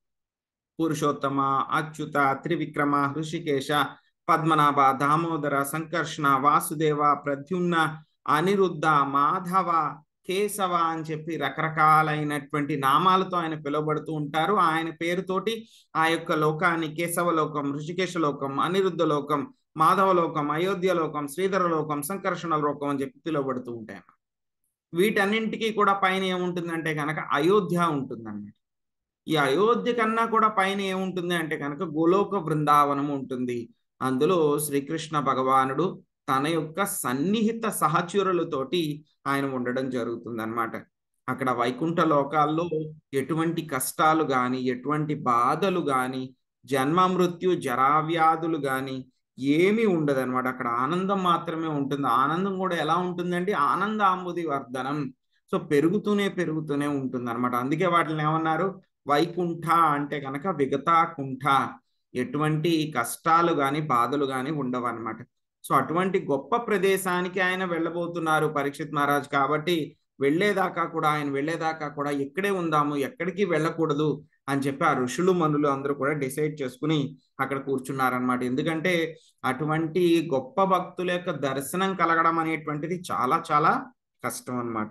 పురుషోత్తమ అచ్యుత త్రివిక్రమ హృషికేశ పద్మనాభ దామోదర సంకర్షణ వాసుదేవ ప్రద్యుమ్న అనిరుద్ధ మాధవ కేశవ అని చెప్పి రకరకాలైనటువంటి నామాలతో ఆయన పిలువబడుతూ ఉంటారు ఆయన పేరుతోటి ఆ యొక్క లోకాన్ని కేశవ లోకం ఋషికేశ లోకం అనిరుద్ధ లోకం మాధవ లోకం అయోధ్య లోకం శ్రీధర లోకం సంకర్షణ లోకం అని చెప్పి పిలువబడుతూ ఉంటాయి వీటన్నింటికి కూడా పైన ఏముంటుందంటే కనుక అయోధ్య ఉంటుందన్నమాట ఈ అయోధ్య కన్నా కూడా పైన ఏముంటుంది అంటే కనుక గోలోక బృందావనం ఉంటుంది అందులో శ్రీకృష్ణ భగవానుడు తన యొక్క సన్నిహిత సహచరులతోటి ఆయన ఉండడం జరుగుతుంది అనమాట అక్కడ వైకుంఠ లోకాల్లో ఎటువంటి కష్టాలు గాని ఎటువంటి బాధలు గాని జన్మ మృత్యు జరావ్యాధులు గాని ఏమీ ఉండదు అనమాట అక్కడ ఆనందం మాత్రమే ఉంటుంది ఆనందం కూడా ఎలా ఉంటుందండి ఆనందాంబుది వర్ధనం సో పెరుగుతూనే పెరుగుతూనే ఉంటుంది అనమాట అందుకే వాటిని ఏమన్నారు వైకుంఠ అంటే కనుక విగతా కుంఠ ఎటువంటి కష్టాలు గాని బాధలు గాని ఉండవు అనమాట సో అటువంటి గొప్ప ప్రదేశానికి ఆయన వెళ్ళబోతున్నారు పరీక్షిత్ మహారాజ్ కాబట్టి వెళ్ళేదాకా కూడా ఆయన వెళ్ళేదాకా కూడా ఎక్కడే ఉందాము ఎక్కడికి వెళ్ళకూడదు అని చెప్పి ఆ ఋషులు మనులు అందరూ కూడా డిసైడ్ చేసుకుని అక్కడ కూర్చున్నారనమాట ఎందుకంటే అటువంటి గొప్ప భక్తుల యొక్క దర్శనం కలగడం అనేటువంటిది చాలా చాలా కష్టం అన్నమాట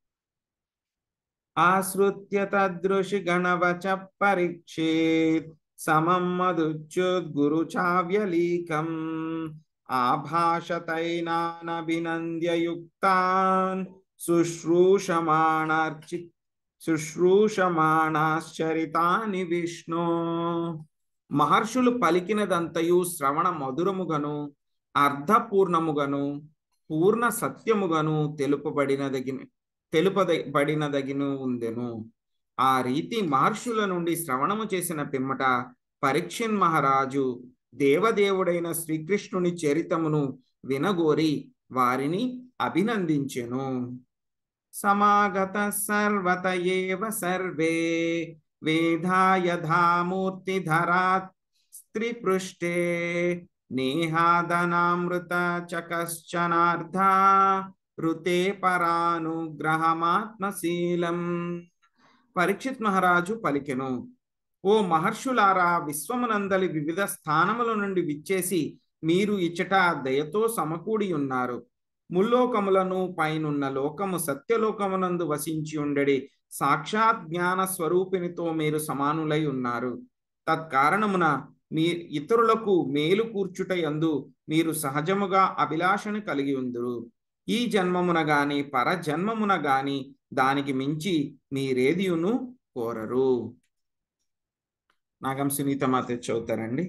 ఆశ్రుత్య తదృషి గణవచ పరీక్షేత్ సమం మధుచ్యుద్గురు చావ్యలీకం ఆభాషతైనానభినంద్యయుక్తాన్ శుశ్రూషమాణార్చి శుశ్రూషమాణాశ్చరితాని విష్ణు మహర్షులు పలికినదంతయు శ్రవణ మధురముగను అర్ధపూర్ణముగను పూర్ణ సత్యముగను తెలుపబడినదగిన తెలుపబడినదగిను ఉందెను ఆ రీతి మహర్షుల నుండి శ్రవణము చేసిన పిమ్మట పరీక్షిన్ మహారాజు దేవదేవుడైన శ్రీకృష్ణుని చరితమును వినగోరి వారిని అభినందించెను సమాగత సర్వత ఏవ సర్వే వేదాయధామూర్తిధరాత్ స్త్రీపృష్ఠే నేహాదనామృత చకశ్చనార్థ ఋతే పరానుగ్రహమాత్మశీలం పరీక్షిత్ మహారాజు పలికెను ఓ మహర్షులారా విశ్వమునందలి వివిధ స్థానముల నుండి విచ్చేసి మీరు ఇచ్చట దయతో సమకూడి ఉన్నారు ముల్లోకములను పైనున్న లోకము సత్యలోకమునందు వసించి ఉండడి సాక్షాత్ జ్ఞాన స్వరూపినితో మీరు సమానులై ఉన్నారు తత్కారణమున మీ ఇతరులకు మేలు కూర్చుట యందు మీరు సహజముగా అభిలాషను కలిగి ఉందురు ఈ జన్మమున గాని పరజన్మమున గాని దానికి మించి మీరేదియును కోరరు నాగం సునీత మాత చదువుతారండి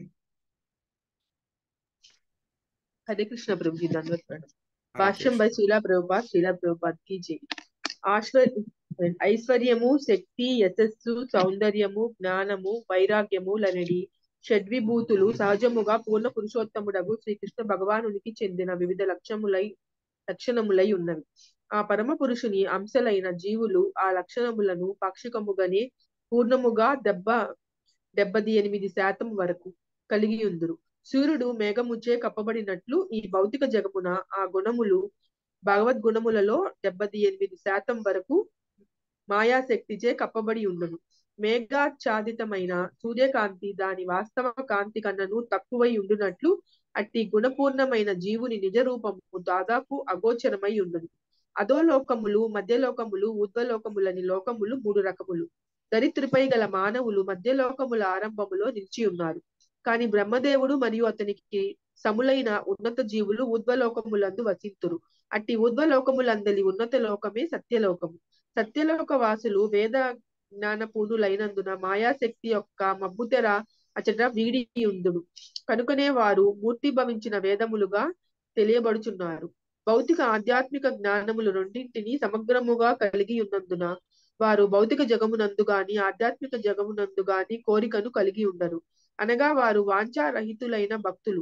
హరే కృష్ణ ప్రభుజీ ధన్యవాద ప్రణామ్ భాష్యం బై శీలా ప్రభుపాద్ శీలా ప్రభుపాద్ కి జై ఆశ్వర్ ఐశ్వర్యము శక్తి యశస్సు సౌందర్యము జ్ఞానము వైరాగ్యము లనడి షడ్విభూతులు సహజముగా పూర్ణ పురుషోత్తముడగు శ్రీకృష్ణ భగవానునికి చెందిన వివిధ లక్షములై లక్షణములై ఉన్నవి ఆ పరమ పురుషుని అంశలైన జీవులు ఆ లక్షణములను పాక్షికముగానే పూర్ణముగా దెబ్బ డెబ్బది ఎనిమిది శాతం వరకు కలిగి ఉందురు సూర్యుడు మేఘముచే కప్పబడినట్లు ఈ భౌతిక జగమున ఆ గుణములు భగవద్గుణములలో డెబ్బది ఎనిమిది శాతం వరకు మాయాశక్తిచే కప్పబడి ఉండును మేఘాచ్ఛాదితమైన సూర్యకాంతి దాని వాస్తవ కాంతి కన్నను తక్కువై ఉండునట్లు అట్టి గుణపూర్ణమైన జీవుని నిజ రూపము దాదాపు అగోచరమై ఉండును అధోలోకములు మధ్యలోకములు ఊర్ధ్వలోకములని లోకములు మూడు రకములు దరిద్రపై గల మానవులు మధ్యలోకముల ఆరంభములో నిలిచి ఉన్నారు కాని బ్రహ్మదేవుడు మరియు అతనికి సములైన ఉన్నత జీవులు ఊర్ధ్వలోకములందు వసింతురు అట్టి ఊర్ధ్వలోకములందలి ఉన్నత లోకమే సత్యలోకము సత్యలోక వాసులు వేద జ్ఞాన పూర్ణులైనందున మాయాశక్తి యొక్క మబ్బుతెర అచట వీడి ఉందుడు కనుకనే వారు మూర్తి భవించిన వేదములుగా తెలియబడుచున్నారు భౌతిక ఆధ్యాత్మిక జ్ఞానములు రెండింటిని సమగ్రముగా కలిగి ఉన్నందున వారు భౌతిక జగమునందు గాని ఆధ్యాత్మిక జగమునందు గాని కోరికను కలిగి ఉండరు అనగా వారు వాంఛారహితులైన భక్తులు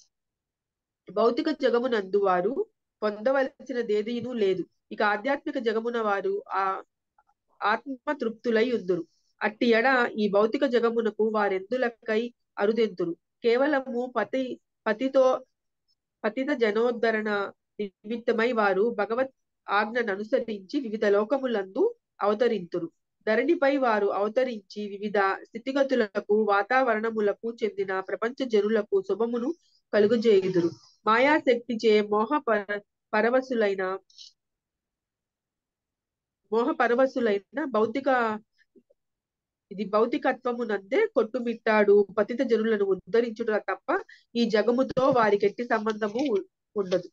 భౌతిక జగమునందు వారు పొందవలసిన దేదీను లేదు ఇక ఆధ్యాత్మిక జగమున వారు ఆ ఆత్మ తృప్తులై ఉందురు అట్టి ఎడ ఈ భౌతిక జగమునకు వారెందులకై అరుదెంతురు కేవలము పతి పతితో పతిత జనోద్ధరణ నిమిత్తమై వారు భగవత్ ఆజ్ఞను అనుసరించి వివిధ లోకములందు అవతరింతురు ధరణిపై వారు అవతరించి వివిధ స్థితిగతులకు వాతావరణములకు చెందిన ప్రపంచ జనులకు శుభమును కలుగజేయుదురు మాయాశక్తిచే మోహ పర పరవశులైన మోహ పరవశులైన భౌతిక ఇది భౌతికత్వమునందే కొట్టుమిట్టాడు పతిత జనులను ఉద్ధరించుట తప్ప ఈ జగముతో వారికి ఎట్టి సంబంధము ఉండదు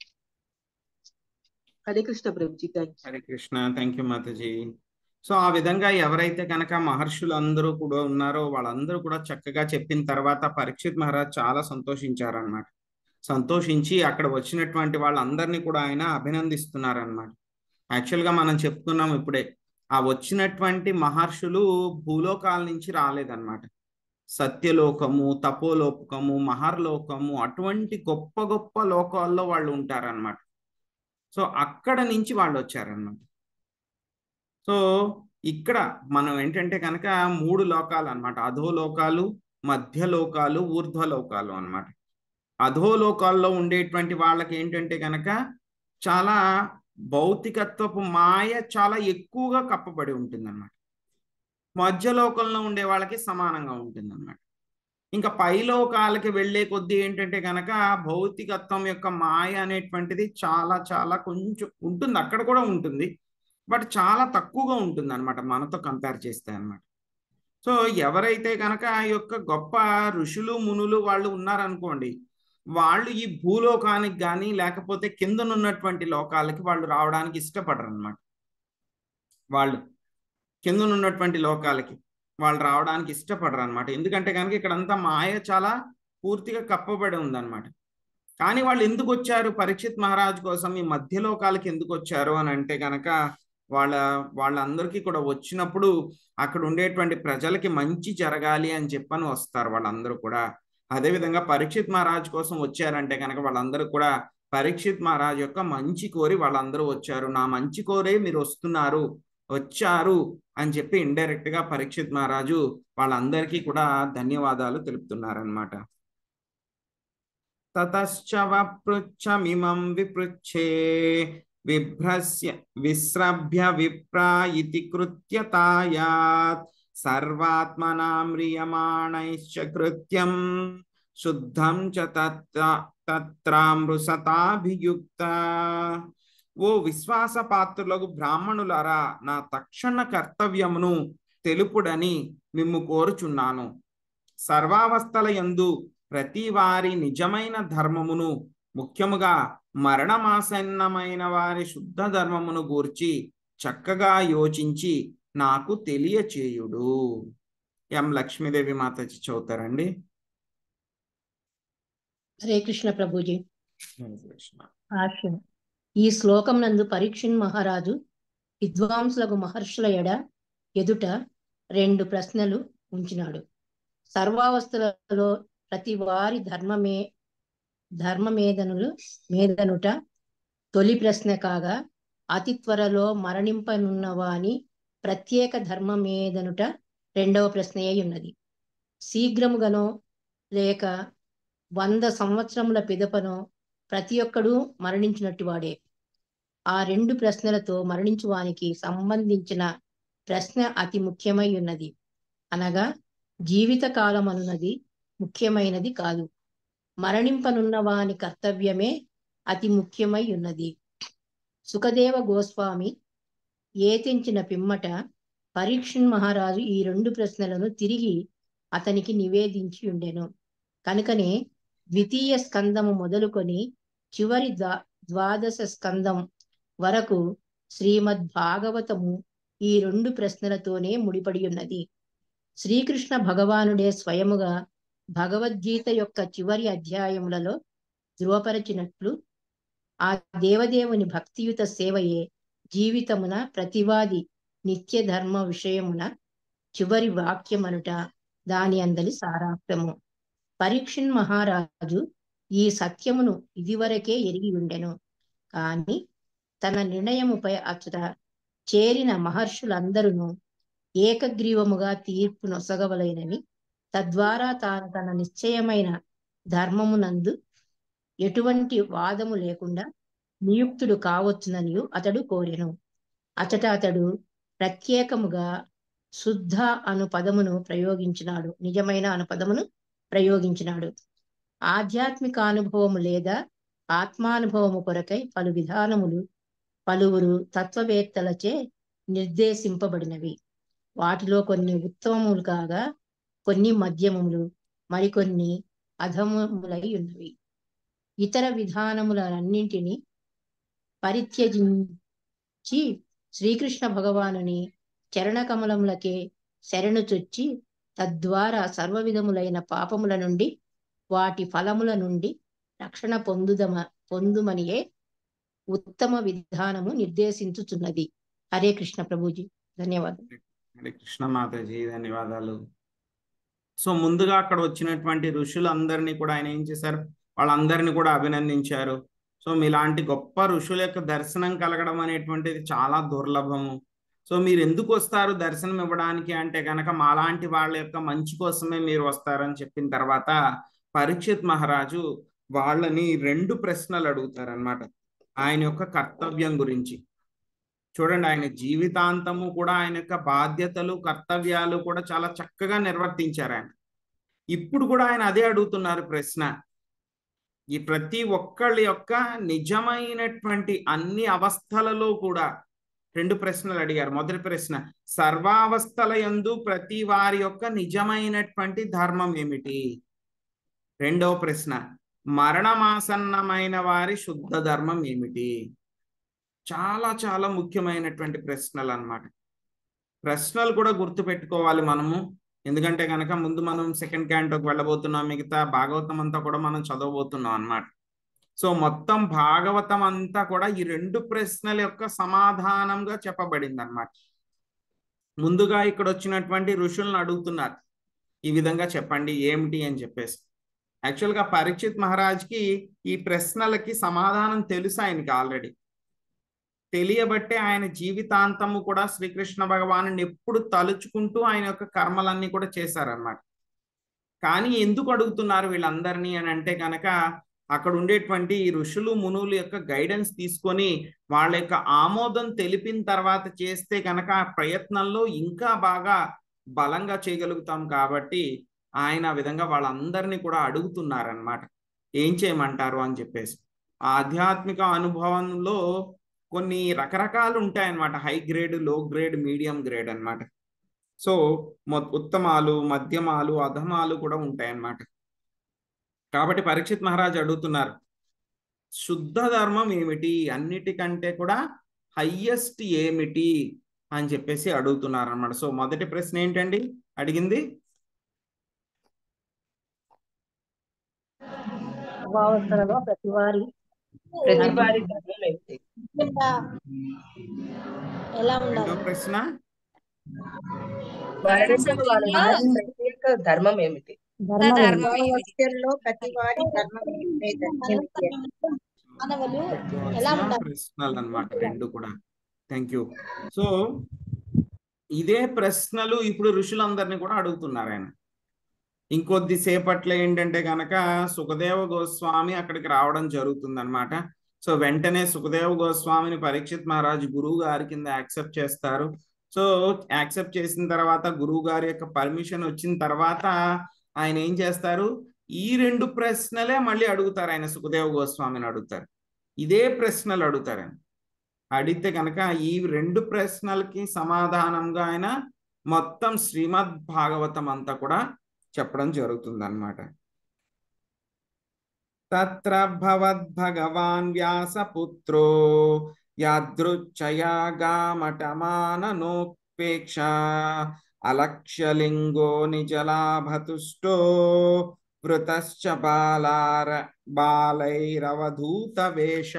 Hare Krishna Prabhuji thank Hare Krishna thank you Mataji so ఆ విధంగా ఎవరైతే కనుక మహర్షులు అందరూ కూడా ఉన్నారో వాళ్ళందరూ కూడా చక్కగా చెప్పిన తర్వాత పరీక్షిత్ మహారాజ్ చాలా సంతోషించారనమాట సంతోషించి అక్కడ వచ్చినటువంటి వాళ్ళందరినీ కూడా ఆయన అభినందిస్తున్నారనమాట యాక్చువల్గా మనం చెప్పుకున్నాం ఇప్పుడే ఆ వచ్చినటువంటి మహర్షులు భూలోకాల నుంచి రాలేదన్నమాట సత్యలోకము తపోలోకము మహర్లోకము అటువంటి గొప్ప గొప్ప లోకాల్లో వాళ్ళు ఉంటారనమాట సో అక్కడ నుంచి వాళ్ళు వచ్చారన్నమాట సో ఇక్కడ మనం ఏంటంటే కనుక మూడు లోకాలు అనమాట అధోలోకాలు మధ్యలోకాలు ఊర్ధ్వలోకాలు అనమాట అధోలోకాల్లో ఉండేటువంటి వాళ్ళకి ఏంటంటే కనుక చాలా భౌతికత్వపు మాయ చాలా ఎక్కువగా కప్పబడి ఉంటుందన్నమాట మధ్యలోకంలో ఉండే వాళ్ళకి సమానంగా ఉంటుందన్నమాట ఇంకా పైలోకాలకి వెళ్ళే కొద్దీ ఏంటంటే కనుక భౌతికత్వం యొక్క మాయ అనేటువంటిది చాలా చాలా కొంచెం ఉంటుంది అక్కడ కూడా ఉంటుంది బట్ చాలా తక్కువగా ఉంటుంది అనమాట మనతో కంపేర్ చేస్తే అనమాట సో ఎవరైతే కనుక ఈ యొక్క గొప్ప ఋషులు మునులు వాళ్ళు ఉన్నారనుకోండి వాళ్ళు ఈ భూలోకానికి కానీ లేకపోతే కిందనున్నటువంటి లోకాలకి వాళ్ళు రావడానికి ఇష్టపడరు అనమాట వాళ్ళు కిందనున్నటువంటి లోకాలకి వాళ్ళు రావడానికి ఇష్టపడరు అనమాట ఎందుకంటే కనుక ఇక్కడంతా మాయ చాలా పూర్తిగా కప్పబడి ఉందన్నమాట కానీ వాళ్ళు ఎందుకు వచ్చారు పరీక్షిత్ మహారాజ్ కోసం ఈ మధ్యలోకాలకి ఎందుకు వచ్చారు అని అంటే కనుక వాళ్ళ వాళ్ళందరికీ కూడా వచ్చినప్పుడు అక్కడ ఉండేటువంటి ప్రజలకి మంచి జరగాలి అని చెప్పని వస్తారు వాళ్ళందరూ కూడా అదేవిధంగా పరీక్షిత్ మహారాజ్ కోసం వచ్చారంటే కనుక వాళ్ళందరూ కూడా పరీక్షిత్ మహారాజ్ యొక్క మంచి కోరి వాళ్ళందరూ వచ్చారు నా మంచి కోరే మీరు వస్తున్నారు వచ్చారు అని చెప్పి ఇండైరెక్ట్ గా పరీక్షిత్ మహారాజు వాళ్ళందరికీ కూడా ధన్యవాదాలు తెలుపుతున్నారనమాట తతశ్చ వపృచ్చమిమం విపృచ్ఛే విభ్రస్య విస్రభ్య విప్రా ఇతి కృత్యతాయాత్ సర్వాత్మనామ్రియమాణైశ్చ కృత్యం శుద్ధం చ తత్ర తత్రామృసతాభియుక్త ఓ విశ్వాస పాత్రులకు బ్రాహ్మణులారా నా తక్షణ కర్తవ్యమును తెలుపుడని మిమ్ము కోరుచున్నాను సర్వావస్థల యందు ప్రతి వారి నిజమైన ధర్మమును ముఖ్యముగా మరణమాసన్నమైన వారి శుద్ధ ధర్మమును గూర్చి చక్కగా యోచించి నాకు తెలియచేయుడు ఎం లక్ష్మీదేవి మాతజీ చదువుతారండి హరే కృష్ణ ప్రభుజీ కృష్ణ భాష్యం ఈ శ్లోకం నందు పరీక్షణ్ మహారాజు విద్వాంసులకు మహర్షుల ఎడ ఎదుట రెండు ప్రశ్నలు ఉంచినాడు సర్వావస్థలలో ప్రతి వారి ధర్మమే ధర్మమేదనులు మేదనుట తొలి ప్రశ్న కాగా అతి త్వరలో మరణింపనున్న వాని ప్రత్యేక ధర్మమేదనుట రెండవ ప్రశ్న అయి ఉన్నది శీఘ్రముగానో లేక వంద సంవత్సరముల పిదపనో ప్రతి ఒక్కడూ మరణించినట్టు వాడే ఆ రెండు ప్రశ్నలతో మరణించువానికి సంబంధించిన ప్రశ్న అతి ముఖ్యమై ఉన్నది అనగా జీవిత కాలం అనున్నది ముఖ్యమైనది కాదు మరణింపనున్న వాని కర్తవ్యమే అతి ముఖ్యమై ఉన్నది సుఖదేవ గోస్వామి ఏతించిన పిమ్మట పరీక్షణ్ మహారాజు ఈ రెండు ప్రశ్నలను తిరిగి అతనికి నివేదించి ఉండెను కనుకనే ద్వితీయ స్కందము మొదలుకొని చివరి ద్వా ద్వాదశ స్కందం వరకు శ్రీమద్ భాగవతము ఈ రెండు ప్రశ్నలతోనే ముడిపడి ఉన్నది శ్రీకృష్ణ భగవానుడే స్వయముగా భగవద్గీత యొక్క చివరి అధ్యాయములలో ధృవపరచినట్లు ఆ దేవదేవుని భక్తియుత సేవయే జీవితమున ప్రతివాది నిత్య ధర్మ విషయమున చివరి వాక్యమనుట దాని అందలి సారాంశము పరీక్షణ్ మహారాజు ఈ సత్యమును ఇదివరకే ఎరిగి ఉండెను కాని తన నిర్ణయముపై అచ్చట చేరిన మహర్షులందరూ ఏకగ్రీవముగా తీర్పు నొసగవలైనని తద్వారా తాను తన నిశ్చయమైన ధర్మమునందు ఎటువంటి వాదము లేకుండా నియుక్తుడు కావచ్చునని అతడు కోరెను అచట అతడు ప్రత్యేకముగా శుద్ధ అను పదమును ప్రయోగించినాడు నిజమైన అను పదమును ప్రయోగించినాడు ఆధ్యాత్మిక అనుభవము లేదా ఆత్మానుభవము కొరకై పలు విధానములు పలువురు తత్వవేత్తలచే నిర్దేశింపబడినవి వాటిలో కొన్ని ఉత్తమములు కాగా కొన్ని మధ్యమములు మరికొన్ని అధమములై ఉన్నవి ఇతర విధానములన్నింటినీ పరిత్యజించి శ్రీకృష్ణ భగవానుని చరణకమలములకే శరణు చొచ్చి తద్వారా సర్వ విధములైన పాపముల నుండి వాటి ఫలముల నుండి రక్షణ పొందుదమ పొందుమనియే ఉత్తమ విధానము నిర్దేశించుచున్నది హరే కృష్ణ ప్రభుజీ ధన్యవాదాలు హరే కృష్ణ మాతాజీ ధన్యవాదాలు సో ముందుగా అక్కడ వచ్చినటువంటి ఋషులందరినీ కూడా ఆయన ఏం చేశారు వాళ్ళందరినీ కూడా అభినందించారు సో మీలాంటి గొప్ప ఋషుల యొక్క దర్శనం కలగడం అనేటువంటిది చాలా దుర్లభము సో మీరు ఎందుకు వస్తారు దర్శనం ఇవ్వడానికి అంటే కనుక మాలాంటి వాళ్ళ యొక్క మంచి కోసమే మీరు వస్తారని చెప్పిన తర్వాత పరీక్షిత్ మహారాజు వాళ్ళని రెండు ప్రశ్నలు అడుగుతారనమాట ఆయన యొక్క కర్తవ్యం గురించి చూడండి ఆయన జీవితాంతము కూడా ఆయన యొక్క బాధ్యతలు కర్తవ్యాలు కూడా చాలా చక్కగా నిర్వర్తించారు ఆయన ఇప్పుడు కూడా ఆయన అదే అడుగుతున్నారు ప్రశ్న ఈ ప్రతి ఒక్కళ్ళ యొక్క నిజమైనటువంటి అన్ని అవస్థలలో కూడా రెండు ప్రశ్నలు అడిగారు మొదటి ప్రశ్న సర్వావస్థల యందు ప్రతి వారి యొక్క నిజమైనటువంటి ధర్మం ఏమిటి రెండవ ప్రశ్న మరణమాసన్నమైన వారి శుద్ధ ధర్మం ఏమిటి చాలా చాలా ముఖ్యమైనటువంటి ప్రశ్నలు అన్నమాట ప్రశ్నలు కూడా గుర్తుపెట్టుకోవాలి మనము ఎందుకంటే కనుక ముందు మనం సెకండ్ క్యాంటోకి వెళ్ళబోతున్నాం మిగతా భాగవతం అంతా కూడా మనం చదవబోతున్నాం అన్నమాట సో మొత్తం భాగవతం అంతా కూడా ఈ రెండు ప్రశ్నల యొక్క సమాధానంగా చెప్పబడింది అనమాట ముందుగా ఇక్కడ వచ్చినటువంటి ఋషులను అడుగుతున్నారు ఈ విధంగా చెప్పండి ఏమిటి అని చెప్పేసి యాక్చువల్గా పరీక్షిత్ మహారాజ్కి ఈ ప్రశ్నలకి సమాధానం తెలుసు ఆయనకి ఆల్రెడీ తెలియబట్టే ఆయన జీవితాంతము కూడా శ్రీకృష్ణ భగవాను ఎప్పుడు తలుచుకుంటూ ఆయన యొక్క కర్మలన్నీ కూడా చేశారన్నమాట కానీ ఎందుకు అడుగుతున్నారు వీళ్ళందరినీ అని అంటే కనుక అక్కడ ఉండేటువంటి ఋషులు మునులు యొక్క గైడెన్స్ తీసుకొని వాళ్ళ యొక్క ఆమోదం తెలిపిన తర్వాత చేస్తే కనుక ఆ ప్రయత్నంలో ఇంకా బాగా బలంగా చేయగలుగుతాం కాబట్టి ఆయన ఆ విధంగా వాళ్ళందరినీ కూడా అడుగుతున్నారనమాట ఏం చేయమంటారు అని చెప్పేసి ఆధ్యాత్మిక అనుభవంలో కొన్ని రకరకాలు ఉంటాయన్నమాట high grade low grade medium grade అన్నమాట సో ఉత్తమాలు మధ్యమాలు అధమాలు కూడా ఉంటాయన్నమాట కాబట్టి పరీక్షిత్ మహారాజ్ అడుగుతున్నారు శుద్ధ ధర్మం ఏమిటి అన్నిటికంటే కూడా హయ్యెస్ట్ ఏమిటి అని చెప్పేసి అడుగుతున్నారు అనమాట సో మొదటి ప్రశ్న ఏంటండి అడిగింది భావస్థలలో ప్రతి వారి ప్రతి వారి ధర్మం ఏమిటి ఎలా రెండో ఉండాలి ప్రశ్న మరణించిన వారి ప్రత్యేక ధర్మం ఏమిటి ధర్మం వ్యవస్థల్లో ప్రతి వారి ధర్మం ఏమిటి? మానవులు ఎలా ప్రశ్న ఉండాలి ప్రశ్నలు అన్నమాట రెండు కూడా థ్యాంక్ యూ సో ఇదే ప్రశ్నలు ఇప్పుడు ఋషులందరినీ కూడా అడుగుతున్నారు ఆయన ఇంకొద్ది సేపట్లో ఏంటంటే కనుక సుఖదేవ గోస్వామి అక్కడికి రావడం జరుగుతుంది అనమాట సో వెంటనే సుఖదేవ గోస్వామిని పరీక్షిత్ మహారాజ్ గురువు గారి కింద యాక్సెప్ట్ చేస్తారు సో యాక్సెప్ట్ చేసిన తర్వాత గురువు గారి యొక్క పర్మిషన్ వచ్చిన తర్వాత ఆయన ఏం చేస్తారు ఈ రెండు ప్రశ్నలే మళ్ళీ అడుగుతారు ఆయన సుఖదేవ గోస్వామిని అడుగుతారు ఇదే ప్రశ్నలు అడుగుతారు ఆయన అడిగితే కనుక ఈ రెండు ప్రశ్నలకి సమాధానంగా ఆయన మొత్తం శ్రీమద్ భాగవతం అంతా కూడా చెప్పడం జరుగుతుంది అనమాట తత్ర భవద్భగవాన్ వ్యాసపుత్రో యాదృచ్ఛయాగామటమాననోపేక్ష అలక్ష్యలింగో నిజలాభతుష్టో వృతశ్చ బాలార బాలైరవధూత వేష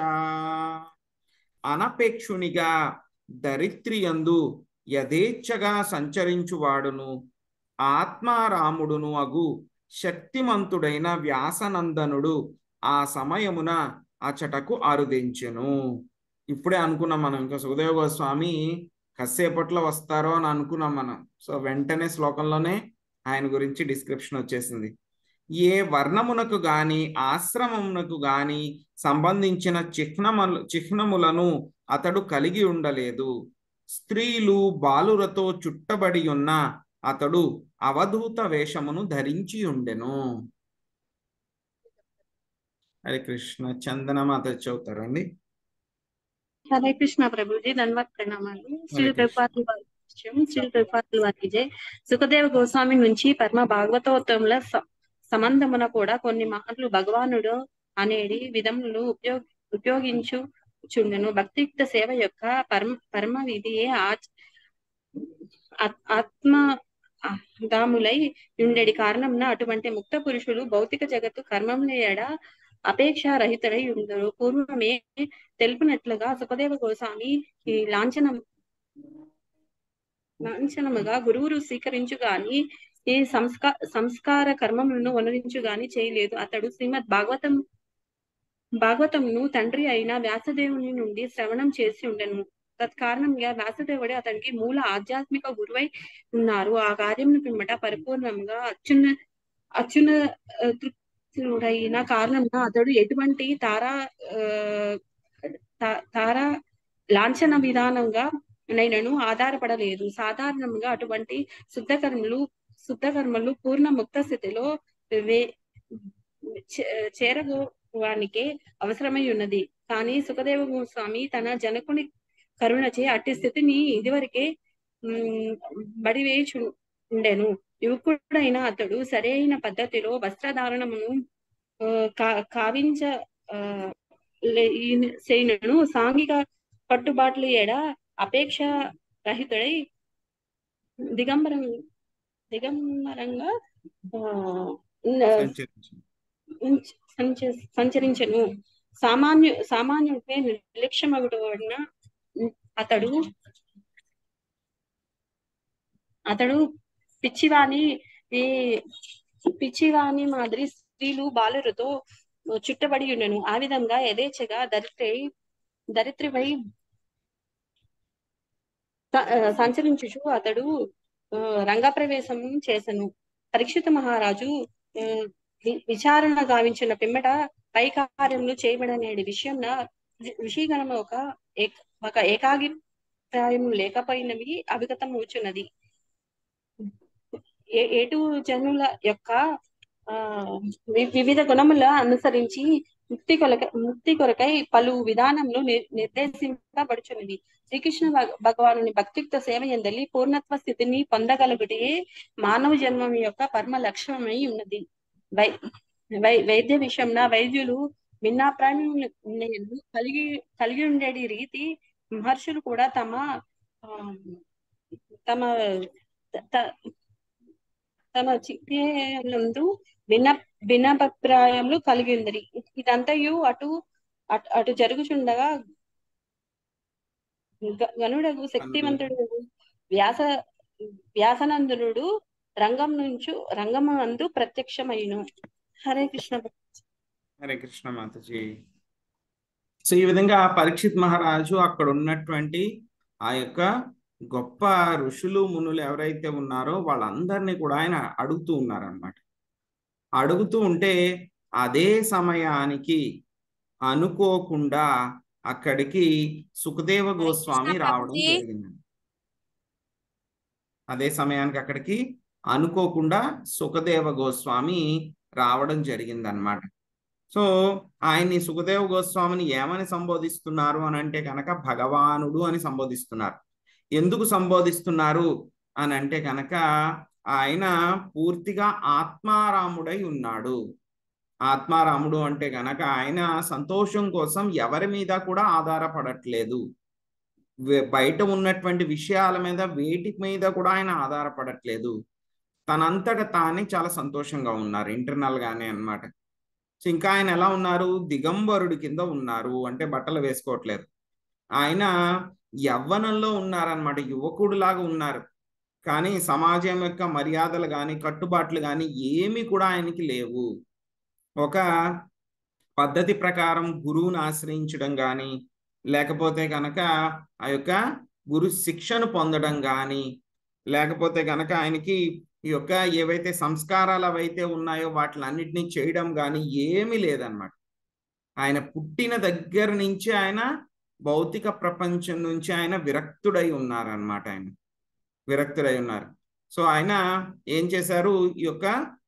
అనపేక్షునిగా దరిత్రియందు యథేచ్ఛగా సంచరించువాడును ఆత్మారాముడును అగు శక్తిమంతుడైన వ్యాసనందనుడు ఆ సమయమున అచటకు అరుదించెను ఇప్పుడే అనుకున్నాం మనం ఇంకా సుఖదేవ గోస్వామి కసేపట్లో వస్తారో అని అనుకున్నాం మనం సో వెంటనే శ్లోకంలోనే ఆయన గురించి డిస్క్రిప్షన్ వచ్చేసింది ఏ వర్ణమునకు గాని ఆశ్రమమునకు గాని సంబంధించిన చిహ్నములు చిహ్నములను అతడు కలిగి ఉండలేదు స్త్రీలు బాలురతో చుట్టబడి ఉన్న అతడు అవధూత వేషమును ధరించి ఉండెను హరే కృష్ణ చందనమాత చదువుతారండి హరే కృష్ణ ప్రభుజీ ధన్యవాద ప్రణామాలు శ్రీ హరే కృష్ణ. ప్రభుపాదుల వారి విషయం, శ్రీ ప్రభుపాదుల వారి జై సుఖదేవ గోస్వామి నుంచి పరమ భాగవతోత్తముల స- సంబంధమున కూడా కొన్ని మాటలు భగవానుడు అనేది విధములు ఉపయోగ ఉపయోగించుచుండెను భక్తియుక్త సేవ యొక్క పరమ పరమ విధియే ఆచ ఆత్- ఆత్మ దాములై ఉండేది కారణంన అటువంటి ముక్త పురుషులు భౌతిక జగత్తు కర్మముల ఎడ అపేక్ష రహితుడై ఉండరు పూర్వమే తెలుపునట్లుగా సుఖదేవ గోస్వామి ఈ లాంఛనం లాంఛనముగా గురువులు స్వీకరించు గాని ఈ సంస్కార సంస్కార కర్మములను వనరించు గాని చేయలేదు అతడు శ్రీమద్ భాగవతం భాగవతంను తండ్రి అయిన వ్యాసదేవుని నుండి శ్రవణం చేసి ఉండెను తత్కారణంగా వ్యాసదేవుడే అతనికి మూల ఆధ్యాత్మిక గురువై ఉన్నారు ఆ కార్యమును పిమ్మట పరిపూర్ణంగా అత్యున్న అత్యున్న ఆ, తృప్తుడైన కారణంగా అతడు ఎటువంటి తారా ఆ, తా- తారా లాంఛన విధానంగా నైనను ఆధారపడలేదు సాధారణంగా అటువంటి శుద్ధ కర్మలు శుద్ధ కర్మలు పూర్ణ ముక్త స్థితిలో వే చే- చేరగోవానికే అవసరమై ఉన్నది కానీ సుఖదేవ గోస్వామి తన జనకుని కరుణచే అట్టి స్థితిని ఇదివరకే ఉమ్, బడివేచు ఉండెను యువకుడైన అతడు సరైన పద్ధతిలో వస్త్రధారణమును ఆ, కా- కావించ ఆ, లే- ఈ- సేనును సాంఘిక కట్టుబాట్ల ఏడ అపేక్ష రహితుడై దిగంబరం దిగంబరంగా ఆ, ఉన్న- సంచరించు. సంచ- సంచరించెను సామాన్యు సామాన్యుడిపై నిర్లక్ష్యమగుట వలన అతడు అతడు పిచ్చివాణి ఈ పిచ్చివాణి మాదిరి స్త్రీలు బాలురతో చుట్టబడి ఉండెను ఆ విధంగా యథేచ్ఛగా దరిద్రై దరిద్రమై స- ఆ, సంచరించుచు అతడు ఆ, రంగప్రవేశం చేసెను పరీక్షిత మహారాజు ఆ, వి- విచారణ గావించిన పిమ్మట పై కార్యములు చేయబడనేది విషయం విషయగణం ఒక ఏక- ఒక ఏకాభిప్రాయం లేకపోయినవి అవిగతం వచ్చున్నది ఏ- ఏటు జనుల యొక్క ఆ వి- వివిధ గుణముల అనుసరించి ముక్తి కొలక ముక్తి కొరకై పలు విధానములు నిర్- నిర్దేశింపబడుచున్నవి శ్రీకృష్ణ భగ- భగవానుని భక్తియుక్త సేవ ఎందలి పూర్ణత్వ స్థితిని పొందగలుగుటే మానవ జన్మం యొక్క పరమ లక్ష్యమై ఉన్నది వై వై వైద్య విషయంలో వైద్యులు భిన్నాభిప్రాయం కలిగి కలిగి ఉండేది రీతి మహర్షులు కూడా తమ ఆ, తమ త- త- తమ చిత్తందు భిన్న భిన్నాభిప్రాయములు కలిగి ఉంది ఇదంతయు అటు అటు అటు జరుగుచుండగా గ- గనుడగు శక్తివంతుడు వ్యాస వ్యాసనందనుడు రంగం నుంచి రంగమందు ప్రత్యక్షమైను హరే కృష్ణ హరే కృష్ణ మాతజీ సో ఈ విధంగా పరీక్షిత్ మహారాజు అక్కడ ఉన్నటువంటి ఆ యొక్క గొప్ప ఋషులు మునులు ఎవరైతే ఉన్నారో వాళ్ళందరినీ కూడా ఆయన అడుగుతూ ఉన్నారనమాట అడుగుతూ ఉంటే అదే సమయానికి అనుకోకుండా అక్కడికి సుఖదేవ గోస్వామి రావడం మాతాజీ. జరిగింది అదే సమయానికి అక్కడికి అనుకోకుండా సుఖదేవ గోస్వామి రావడం జరిగిందనమాట సో ఆయన్ని సుఖదేవ గోస్వామిని ఏమని సంబోధిస్తున్నారు అని అంటే కనుక భగవానుడు అని సంబోధిస్తున్నారు ఎందుకు సంబోధిస్తున్నారు అని అంటే కనుక ఆయన పూర్తిగా ఆత్మారాముడై ఉన్నాడు ఆత్మారాముడు అంటే కనుక ఆయన సంతోషం కోసం ఎవరి మీద కూడా ఆధారపడట్లేదు వే- బయట ఉన్నటువంటి విషయాల మీద వేటి మీద కూడా ఆయన ఆధారపడట్లేదు తనంతట తానే చాలా సంతోషంగా ఉన్నారు ఇంటర్నల్ గానే అన్నమాట సో ఇంకా ఆయన ఎలా ఉన్నారు దిగంబరుడి కింద ఉన్నారు అంటే బట్టలు వేసుకోవట్లేదు ఆయన యవ్వనంలో ఉన్నారనమాట యువకుడిలాగా ఉన్నారు కానీ సమాజం యొక్క మర్యాదలు కానీ కట్టుబాట్లు కానీ ఏమీ కూడా ఆయనకి లేవు ఒక పద్ధతి ప్రకారం గురువుని ఆశ్రయించడం కానీ లేకపోతే కనుక ఆ యొక్క గురు శిక్షను పొందడం కానీ లేకపోతే కనుక ఆయనకి ఈ యొక్క ఏవైతే సంస్కారాలు అవైతే ఉన్నాయో వాటిలన్నిటినీ చేయడం కానీ ఏమీ లేదన్నమాట ఆయన పుట్టిన దగ్గర నుంచి ఆయన భౌతిక ప్రపంచం నుంచి ఆయన విరక్తుడై ఉన్నారనమాట ఆయన విరక్తుడై ఉన్నారు సో ఆయన ఏం చేశారు ఈ యొక్క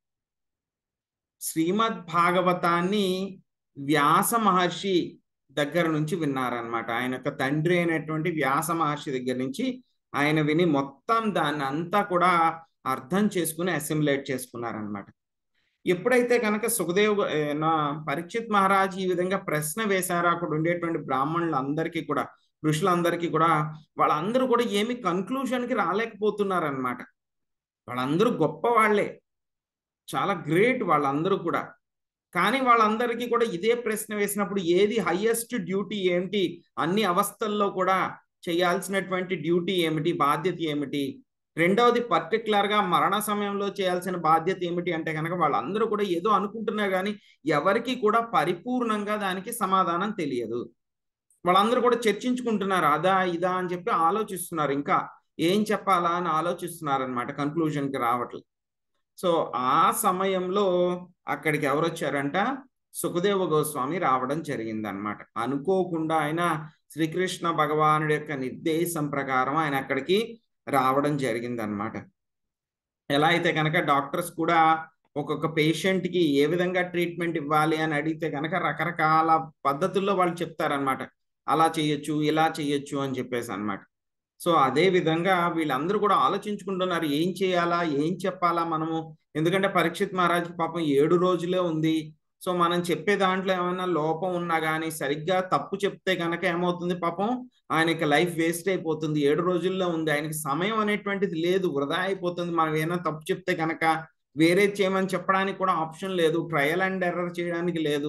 శ్రీమద్ భాగవతాన్ని వ్యాస మహర్షి దగ్గర నుంచి విన్నారనమాట ఆయన యొక్క తండ్రి అయినటువంటి వ్యాస మహర్షి దగ్గర నుంచి ఆయన విని మొత్తం దాన్ని అంతా కూడా అర్థం చేసుకుని అసిమిలేట్ చేసుకున్నారనమాట ఎప్పుడైతే కనుక సుఖదేవ్ ఏ, నా పరీక్షిత్ మహారాజ్ ఈ విధంగా ప్రశ్న వేశారో అక్కడ ఉండేటువంటి బ్రాహ్మణులందరికీ కూడా ఋషులందరికీ కూడా వాళ్ళందరూ కూడా ఏమి కన్క్లూషన్కి రాలేకపోతున్నారనమాట వాళ్ళందరూ గొప్ప వాళ్ళే చాలా గ్రేట్ వాళ్ళందరూ కూడా కానీ వాళ్ళందరికీ కూడా ఇదే ప్రశ్న వేసినప్పుడు ఏది హయ్యెస్ట్ డ్యూటీ ఏమిటి అన్ని అవస్థల్లో కూడా చేయాల్సినటువంటి డ్యూటీ ఏమిటి బాధ్యత ఏమిటి రెండవది పర్టికులర్ గా మరణ సమయంలో చేయాల్సిన బాధ్యత ఏమిటి అంటే కనుక వాళ్ళందరూ కూడా ఏదో అనుకుంటున్నారు కానీ ఎవరికి కూడా పరిపూర్ణంగా దానికి సమాధానం తెలియదు వాళ్ళందరూ కూడా చర్చించుకుంటున్నారు అదా ఇదా అని చెప్పి ఆలోచిస్తున్నారు ఇంకా ఏం చెప్పాలా అని ఆలోచిస్తున్నారు అనమాట కన్క్లూజన్కి రావట్లేదు సో ఆ సమయంలో అక్కడికి ఎవరు వచ్చారంట సుఖదేవ గోస్వామి రావడం జరిగింది అనమాట అనుకోకుండా ఆయన శ్రీకృష్ణ భగవానుడి యొక్క నిర్దేశం ప్రకారం ఆయన అక్కడికి రావడం జరిగింది అనమాట ఎలా అయితే కనుక డాక్టర్స్ కూడా ఒక్కొక్క పేషెంట్ కి ఏ విధంగా ట్రీట్మెంట్ ఇవ్వాలి అని అడిగితే కనుక రకరకాల పద్ధతుల్లో వాళ్ళు చెప్తారనమాట అలా చేయొచ్చు ఇలా చేయొచ్చు అని చెప్పేసి అనమాట సో అదే విధంగా వీళ్ళందరూ కూడా ఆలోచించుకుంటున్నారు ఏం చేయాలా ఏం చెప్పాలా మనము ఎందుకంటే పరీక్షిత్ మహారాజ్ పాపం ఏడు రోజులే ఉంది సో మనం చెప్పే దాంట్లో ఏమైనా లోపం ఉన్నా కానీ సరిగ్గా తప్పు చెప్తే కనుక ఏమవుతుంది పాపం ఆయనకి లైఫ్ వేస్ట్ అయిపోతుంది ఏడు రోజుల్లో ఉంది ఆయనకి సమయం అనేటువంటిది లేదు వృధా అయిపోతుంది మనం ఏమైనా తప్పు చెప్తే కనుక వేరే చేయమని చెప్పడానికి కూడా ఆప్షన్ లేదు ట్రయల్ అండ్ ఎర్రర్ చేయడానికి లేదు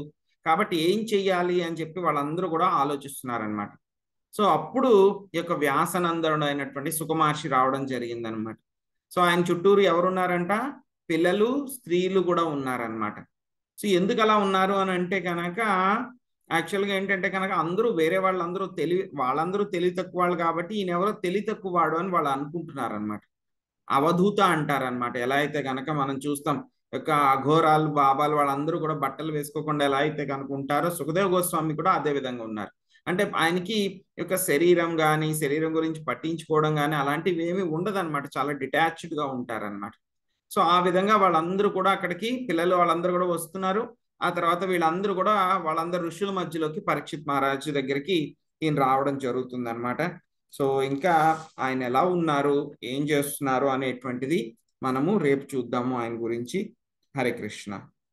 కాబట్టి ఏం చెయ్యాలి అని చెప్పి వాళ్ళందరూ కూడా ఆలోచిస్తున్నారనమాట సో అప్పుడు ఈ యొక్క వ్యాసనందరుడు అయినటువంటి సుకుమహర్షి రావడం జరిగిందనమాట సో ఆయన చుట్టూరు ఎవరున్నారంట పిల్లలు స్త్రీలు కూడా ఉన్నారనమాట సో ఎందుకు అలా ఉన్నారు అని అంటే కనుక యాక్చువల్గా ఏంటంటే కనుక అందరూ వేరే వాళ్ళందరూ తెలివి వాళ్ళందరూ తెలివి తక్కువ వాళ్ళు కాబట్టి ఈయన ఎవరో తెలివి తక్కువ వాడు అని వాళ్ళు అనుకుంటున్నారు అనమాట అవధూత అంటారనమాట ఎలా అయితే కనుక మనం చూస్తాం యొక్క అఘోరాలు బాబాలు వాళ్ళందరూ కూడా బట్టలు వేసుకోకుండా ఎలా అయితే కనుక ఉంటారో సుఖదేవ్ గోస్వామి కూడా అదే విధంగా ఉన్నారు అంటే ఆయనకి యొక్క శరీరం కానీ శరీరం గురించి పట్టించుకోవడం కానీ అలాంటివి ఏమి ఉండదన్నమాట చాలా డిటాచ్డ్ గా ఉంటారన్నమాట సో ఆ విధంగా వాళ్ళందరూ కూడా అక్కడికి పిల్లలు వాళ్ళందరూ కూడా వస్తున్నారు ఆ తర్వాత వీళ్ళందరూ కూడా వాళ్ళందరూ ఋషుల మధ్యలోకి పరీక్షిత్ మహారాజు దగ్గరికి ఈయన రావడం జరుగుతుంది అనమాట సో ఇంకా ఆయన ఎలా ఉన్నారు ఏం చేస్తున్నారు అనేటువంటిది మనము రేపు చూద్దాము ఆయన గురించి హరే కృష్ణ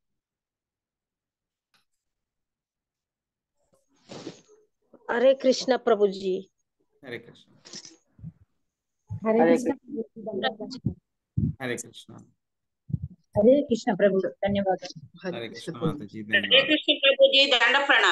హరే కృష్ణ ప్రభుజీ హరే కృష్ణ హరే హరే కృష్ణ హరే కృష్ణ హరే కృష్ణ ప్రభు ధన్యవాదాలు హరే కృష్ణ మాతాజీ హరే ధన్యవాదాలు కృష్ణ ప్రభుజీ దండ ప్రణామం